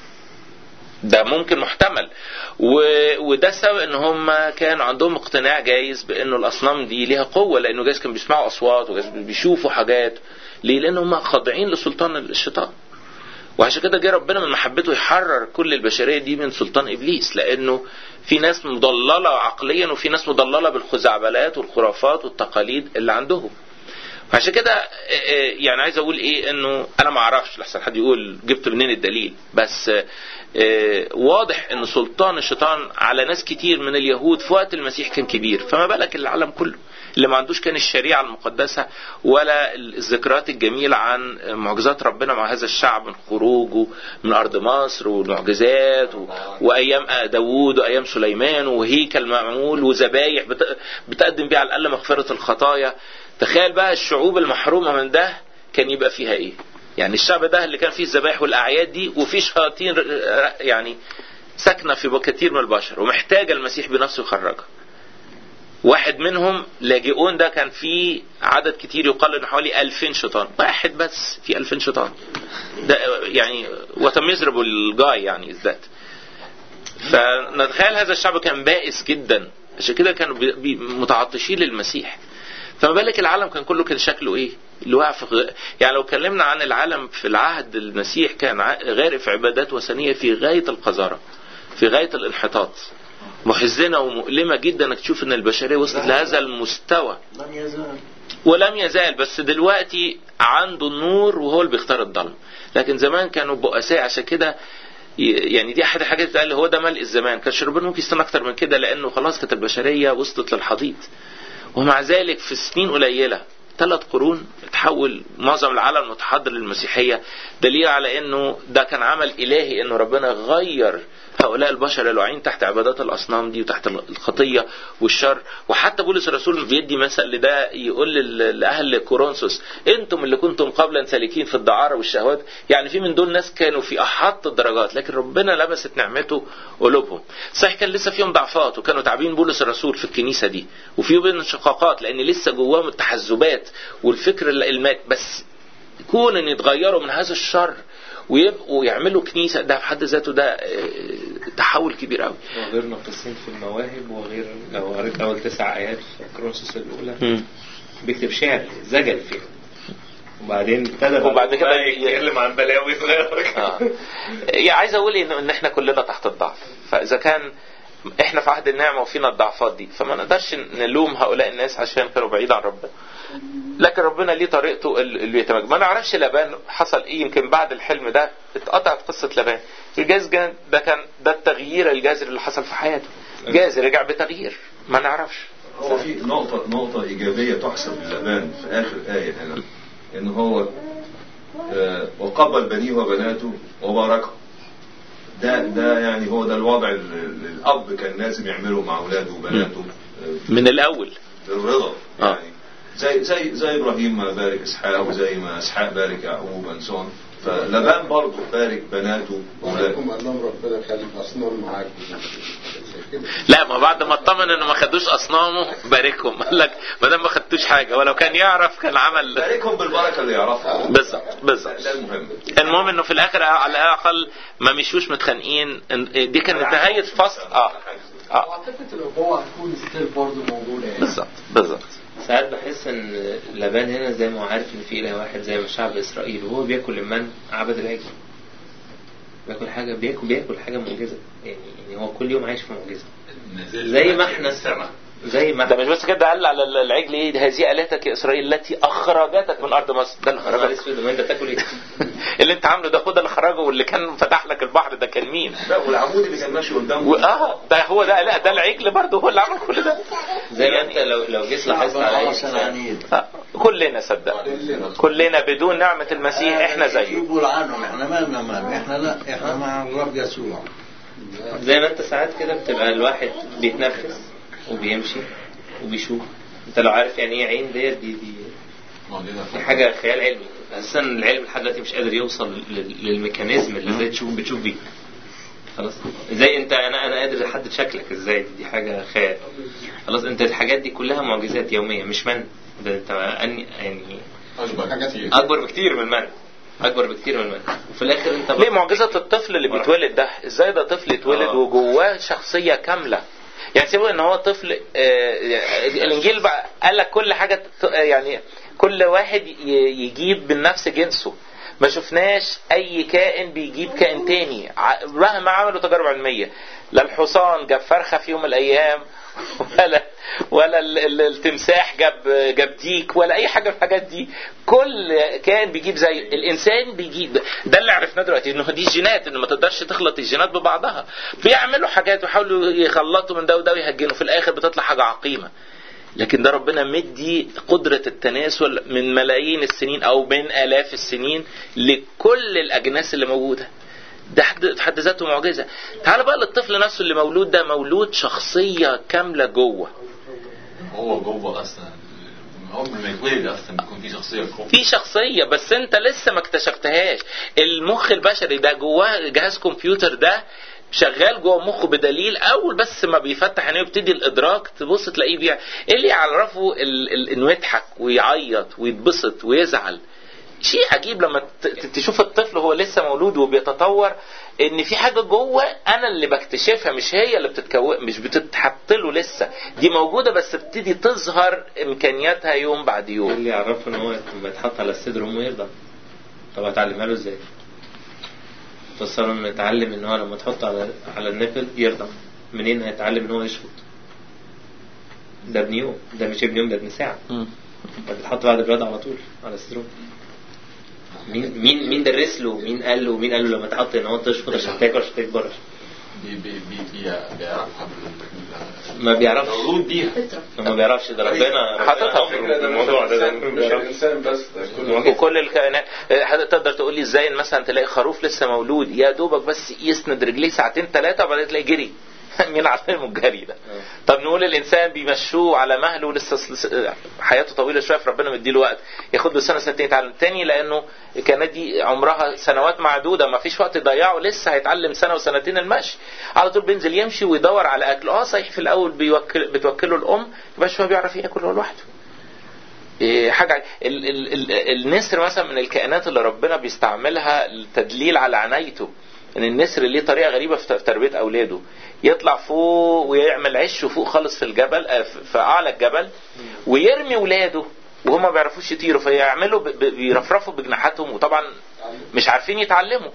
ده ممكن محتمل و... وده سبب ان هم كان عندهم اقتناع جايز بانه الاصنام دي ليها قوه لانه جايز كانوا بيسمعوا اصوات وجايز بيشوفوا حاجات ليه؟ لان هم خاضعين لسلطان الشيطان وعشان كده جه ربنا من محبته يحرر كل البشريه دي من سلطان ابليس لانه في ناس مضلله عقليا وفي ناس مضلله بالخزعبلات والخرافات والتقاليد اللي عندهم فعشان كده آه، آه، يعني عايز اقول ايه انه انا ما اعرفش لحسن حد يقول جبت منين الدليل بس آه، آه، واضح ان سلطان الشيطان على ناس كتير من اليهود في وقت المسيح كان كبير فما بالك العالم كله اللي ما عندوش كان الشريعة المقدسة ولا الذكريات الجميلة عن معجزات ربنا مع هذا الشعب من خروجه من أرض مصر والمعجزات و... وأيام داوود وأيام سليمان وهيكل معمول وذبايح بت... بتقدم بيه على الأقل مغفرة الخطايا تخيل بقى الشعوب المحرومة من ده كان يبقى فيها إيه يعني الشعب ده اللي كان فيه الذبائح والأعياد دي وفيه شياطين يعني ساكنة في كثير من البشر ومحتاجة المسيح بنفسه يخرجها واحد منهم لاجئون ده كان فيه عدد كتير يقال انه حوالي 2000 شيطان واحد بس في 2000 شيطان ده يعني وات ميزربل جاي يعني ذات فنتخيل هذا الشعب كان بائس جدا عشان كده كانوا بي- بي- متعطشين للمسيح فما بالك العالم كان كله كان شكله ايه اللي واقع في غ- يعني لو اتكلمنا عن العالم في العهد المسيح كان ع- غارق في عبادات وثنيه في غايه القذاره في غايه الانحطاط محزنه ومؤلمه جدا انك تشوف ان البشريه وصلت لهذا المستوى لم يزال ولم يزال بس دلوقتي عنده النور وهو اللي بيختار الظلم لكن زمان كانوا بؤساء عشان كده ي- يعني دي احد الحاجات اللي قال هو ده ملء الزمان كانش ربنا ممكن يستنى اكتر من كده لانه خلاص كانت البشريه وصلت للحضيض ومع ذلك في سنين قليله ثلاث قرون تحول معظم العالم متحضر للمسيحيه دليل على انه ده كان عمل الهي انه ربنا غير هؤلاء البشر الواعين تحت عبادات الاصنام دي وتحت الخطيه والشر وحتى بولس الرسول بيدي مثل لده يقول لل- لاهل كورنثوس انتم اللي كنتم قبلا سالكين في الدعاره والشهوات يعني في من دول ناس كانوا في احط الدرجات لكن ربنا لمست نعمته قلوبهم صحيح كان لسه فيهم ضعفات وكانوا تعبين بولس الرسول في الكنيسه دي وفي بين انشقاقات لان لسه جواهم التحزبات والفكر المات بس كون ان يتغيروا من هذا الشر ويبقوا يعملوا كنيسه ده في حد ذاته ده آه، تحول كبير قوي وغير ناقصين في المواهب وغير لو قريت اول تسع ايات في كرونسوس الاولى بيكتب شعر زجل فيه وبعدين ابتدى بقى وبعد كده بقى يتكلم عن بلاوي صغيره آه. يعني عايز اقول ان ان احنا كلنا تحت الضعف فاذا كان احنا في عهد النعمه وفينا الضعفات دي فما نقدرش نلوم هؤلاء الناس عشان كانوا بعيد عن ربنا لكن ربنا ليه طريقته اللي يتمجد ما نعرفش لبان حصل ايه يمكن بعد الحلم ده اتقطعت قصه لبان الجاز كان- ده كان ده التغيير الجذري اللي حصل في حياته جاز رجع بتغيير ما نعرفش هو في نقطة نقطة إيجابية تحسب للبان في آخر آية هنا إن هو آه، وقبل بنيه وبناته وباركهم ده ده يعني هو ده الوضع اللي الأب كان لازم يعمله مع أولاده وبناته آه، من الاول بالرضا آه. يعني زي زي زي ابراهيم ما بارك اسحاق وزي ما اسحاق بارك يعقوب انسون فلبان برضه بارك بناته واولاده وعليكم قال لهم ربنا خلي الاصنام معاكم زي كده لا ما بعد ما اطمن انه ما خدوش اصنامه باركهم قال لك ما دام ما خدتوش حاجه ولو كان يعرف كان عمل باركهم بالبركه اللي يعرفها بالظبط بالظبط ده المهم المهم انه في الاخر على الاقل ما مشوش متخانقين إن- دي كانت نهايه فصل اه اه واعتقد الابوه هتكون ستيل برضه موجوده يعني بالظبط بالظبط ساعات بحس ان لبان هنا زي ما هو عارف ان في اله واحد زي ما شعب اسرائيل وهو بياكل المن عبد العجل بياكل حاجه بياكل بياكل حاجه معجزه يعني يعني هو كل يوم عايش في معجزه زي ما احنا زي ما ده مش بس كده قال على العجل ايه هذه الهتك يا اسرائيل التي اخرجتك من ارض مصر ده اللي نهار خرجك اسود ما انت تاكل ايه؟ اللي انت عامله ده خد اللي خرجه واللي كان فتح لك البحر ده كان مين؟ لا والعمود اللي كان ماشي قدامه واه ده هو ده لا ده العجل برضه هو اللي عمل كل ده زي ما انت لو لو جيت لاحظت على اي عشان انسان عنيد آه، كلنا صدق كلنا بدون نعمة المسيح احنا زيه يقول عنهم احنا مالنا مال احنا لا احنا مع الرب يسوع زي ما انت ساعات كده بتبقى الواحد بيتنفس وبيمشي وبيشوف انت لو عارف يعني ايه عين ديت دي دي دي حاجه خيال علمي اساسا العلم لحد دلوقتي مش قادر يوصل لل- للميكانيزم اللي ازاي تشوف بتشوف بيه خلاص ازاي انت انا انا قادر احدد شكلك ازاي دي, دي حاجه خيال خلاص انت الحاجات دي كلها معجزات يوميه مش من ده انت أني- يعني أكبر كتير اكبر بكتير من المن اكبر بكتير من المن وفي الاخر انت ليه معجزة الطفل اللي بيتولد ده ازاي ده طفل يتولد آه. وجواه شخصية كاملة يعني سيبوا ان هو طفل آه، الانجيل بقى قال لك كل حاجة ت- يعني كل واحد ي- يجيب من نفس جنسه ما شفناش اي كائن بيجيب كائن تاني ع- مهما عملوا تجارب علمية لا الحصان جاب فرخة في يوم من الايام ولا ولا ال- ال- التمساح جاب جاب ديك ولا اي حاجه من الحاجات دي كل كان بيجيب زي الانسان بيجيب ده اللي عرفناه دلوقتي انه دي جينات انه ما تقدرش تخلط الجينات ببعضها بيعملوا حاجات ويحاولوا يخلطوا من ده وده ويهجنوا في الاخر بتطلع حاجه عقيمه لكن ده ربنا مدي قدرة التناسل من ملايين السنين أو من آلاف السنين لكل الأجناس اللي موجودة ده حد حد ذاته معجزة تعال بقى للطفل نفسه اللي مولود ده مولود شخصية كاملة جوه هو جوه اصلا عمر ما يتولد اصلا بيكون في شخصيه جوه في شخصية بس انت لسه ما اكتشفتهاش المخ البشري ده جواه جهاز كمبيوتر ده شغال جوه مخه بدليل اول بس ما بيفتح عينيه ويبتدي الادراك تبص تلاقيه بيع ايه اللي يعرفه ال... ال... انه يضحك ويعيط ويتبسط ويزعل شيء عجيب لما ت- ت- تشوف الطفل هو لسه مولود وبيتطور ان في حاجه جوه انا اللي بكتشفها مش هي اللي بتتكون مش بتتحط له لسه دي موجوده بس بتبتدي تظهر امكانياتها يوم بعد يوم اللي يعرفه ان هو لما يتحط على الصدر امه يرضى طب هتعلمها له ازاي؟ فسروا انه يتعلم ان هو لما تحطه على على النفل يرضى منين هيتعلم ان هو يشفط؟ ده ابن يوم ده مش ابن يوم ده ابن ساعه مم. ده بيتحط بعد الرضا على طول على صدره مين مين مين درس له مين قال له مين قال له لما تحط ان هو تشفط عشان تاكل عشان تكبر بي بي بي بي بيعرفها بال- ما بيعرفش مولود بيها ما بيعرفش ده ربنا حاططها في ربنا الموضوع ده, ده مش ما بيعرفش. الانسان بس ده كل وكل الكائنات آه، تقدر تقول لي ازاي مثلا تلاقي خروف لسه مولود يا دوبك بس يسند رجليه ساعتين ثلاثه وبعدين تلاقي جري مين علمه الجري ده طب نقول الانسان بيمشوه على مهله لسه س- حياته طويله شويه فربنا مديله وقت ياخد له سنه سنتين يتعلم تاني لانه الكائنات دي عمرها سنوات معدوده ما فيش وقت يضيعه لسه هيتعلم سنه وسنتين المشي على طول بينزل يمشي ويدور على اكل اه صحيح في الاول بيوكل بتوكله الام يبقى شويه بيعرف ياكل هو لوحده إيه، حاجة ال ال ال النسر مثلا من الكائنات اللي ربنا بيستعملها للتدليل على عنايته ان النسر ليه طريقة غريبة في في تربية اولاده يطلع فوق ويعمل عشه فوق خالص في الجبل آه، في في اعلى الجبل ويرمي ولاده وهم ما بيعرفوش يطيروا فيعملوا ب- ب- بيرفرفوا بجناحاتهم وطبعا مش عارفين يتعلموا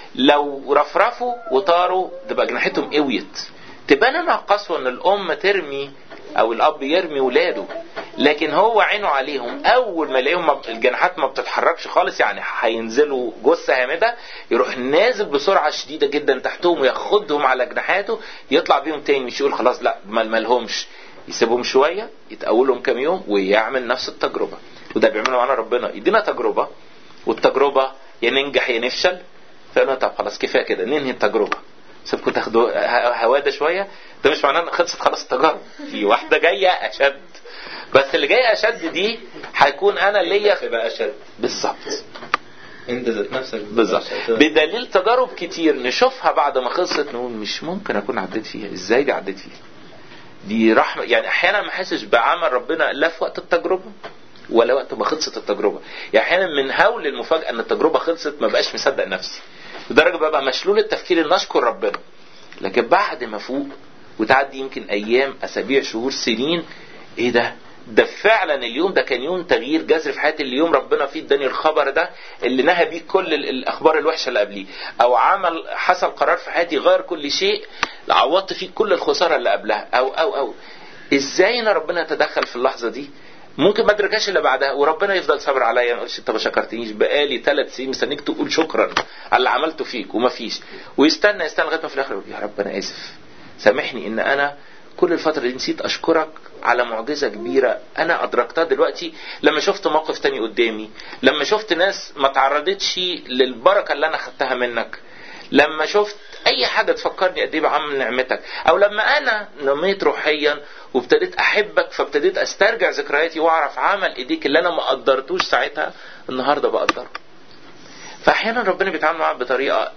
لو رفرفوا وطاروا تبقى جناحتهم قويت تبان انها قسوه ان الام ترمي او الاب يرمي ولاده لكن هو عينه عليهم اول ما يلاقيهم ما- الجناحات ما بتتحركش خالص يعني هينزلوا جثه هامده يروح نازل بسرعه شديده جدا تحتهم وياخدهم على جناحاته يطلع بيهم تاني مش يقول خلاص لا ما مالهمش يسيبهم شويه يتقولهم كام يوم ويعمل نفس التجربه وده بيعمله معانا ربنا يدينا تجربه والتجربه يا ننجح يا نفشل فقالوا طب خلاص كفايه كده ننهي التجربه سيبكم تاخدوا ه- هواده شويه ده مش معناه ان خلصت خلاص التجارب في واحده جايه اشد بس اللي جايه اشد دي هيكون انا ليا تبقى اشد بالظبط انت ذات نفسك بالظبط بدليل تجارب كتير نشوفها بعد ما خلصت نقول مش ممكن اكون عديت فيها ازاي دي عديت فيها دي رحمه يعني احيانا ما احسش بعمل ربنا لا في وقت التجربه ولا وقت ما خلصت التجربه يعني احيانا من هول المفاجاه ان التجربه خلصت ما بقاش مصدق نفسي لدرجه ببقى مشلول التفكير ان اشكر ربنا لكن بعد ما فوق وتعدي يمكن ايام اسابيع شهور سنين ايه ده ده فعلا اليوم ده كان يوم تغيير جذري في حياتي اليوم ربنا فيه اداني الخبر ده اللي نهى بيه كل ال- الاخبار الوحشه اللي قبليه او عمل حصل قرار في حياتي غير كل شيء عوضت فيه كل الخساره اللي قبلها او او او ازاي انا ربنا يتدخل في اللحظه دي ممكن ما ادركهاش الا بعدها وربنا يفضل صابر عليا ما يقولش انت ما شكرتنيش بقالي ثلاث سنين مستنيك تقول شكرا على اللي عملته فيك وما فيش ويستنى يستنى لغايه ما في الاخر يقول يا رب انا اسف سامحني ان انا كل الفترة دي نسيت أشكرك على معجزة كبيرة أنا أدركتها دلوقتي لما شفت موقف تاني قدامي لما شفت ناس ما تعرضتش للبركة اللي أنا خدتها منك لما شفت أي حاجة تفكرني قد إيه بعمل نعمتك أو لما أنا نميت روحيا وابتديت أحبك فابتديت أسترجع ذكرياتي وأعرف عمل إيديك اللي أنا ما قدرتوش ساعتها النهاردة بقدره فأحيانا ربنا بيتعامل معاك بطريقة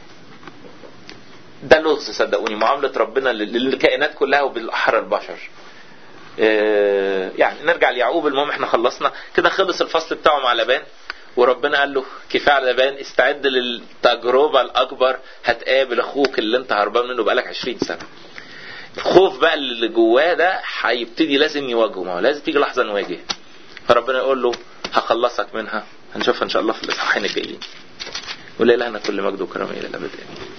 ده لغز صدقوني معاملة ربنا للكائنات كلها وبالأحرى البشر آه، يعني نرجع ليعقوب المهم احنا خلصنا كده خلص الفصل بتاعه مع لبان وربنا قال له كفايه على لبان استعد للتجربه الاكبر هتقابل اخوك اللي انت هربان منه بقالك 20 سنه الخوف بقى اللي جواه ده هيبتدي لازم يواجهه ما هو لازم تيجي لحظه نواجه فربنا يقول له هخلصك منها هنشوفها ان شاء الله في الاصحاحين الجايين ولله كل مجد وكرم الى الابد امين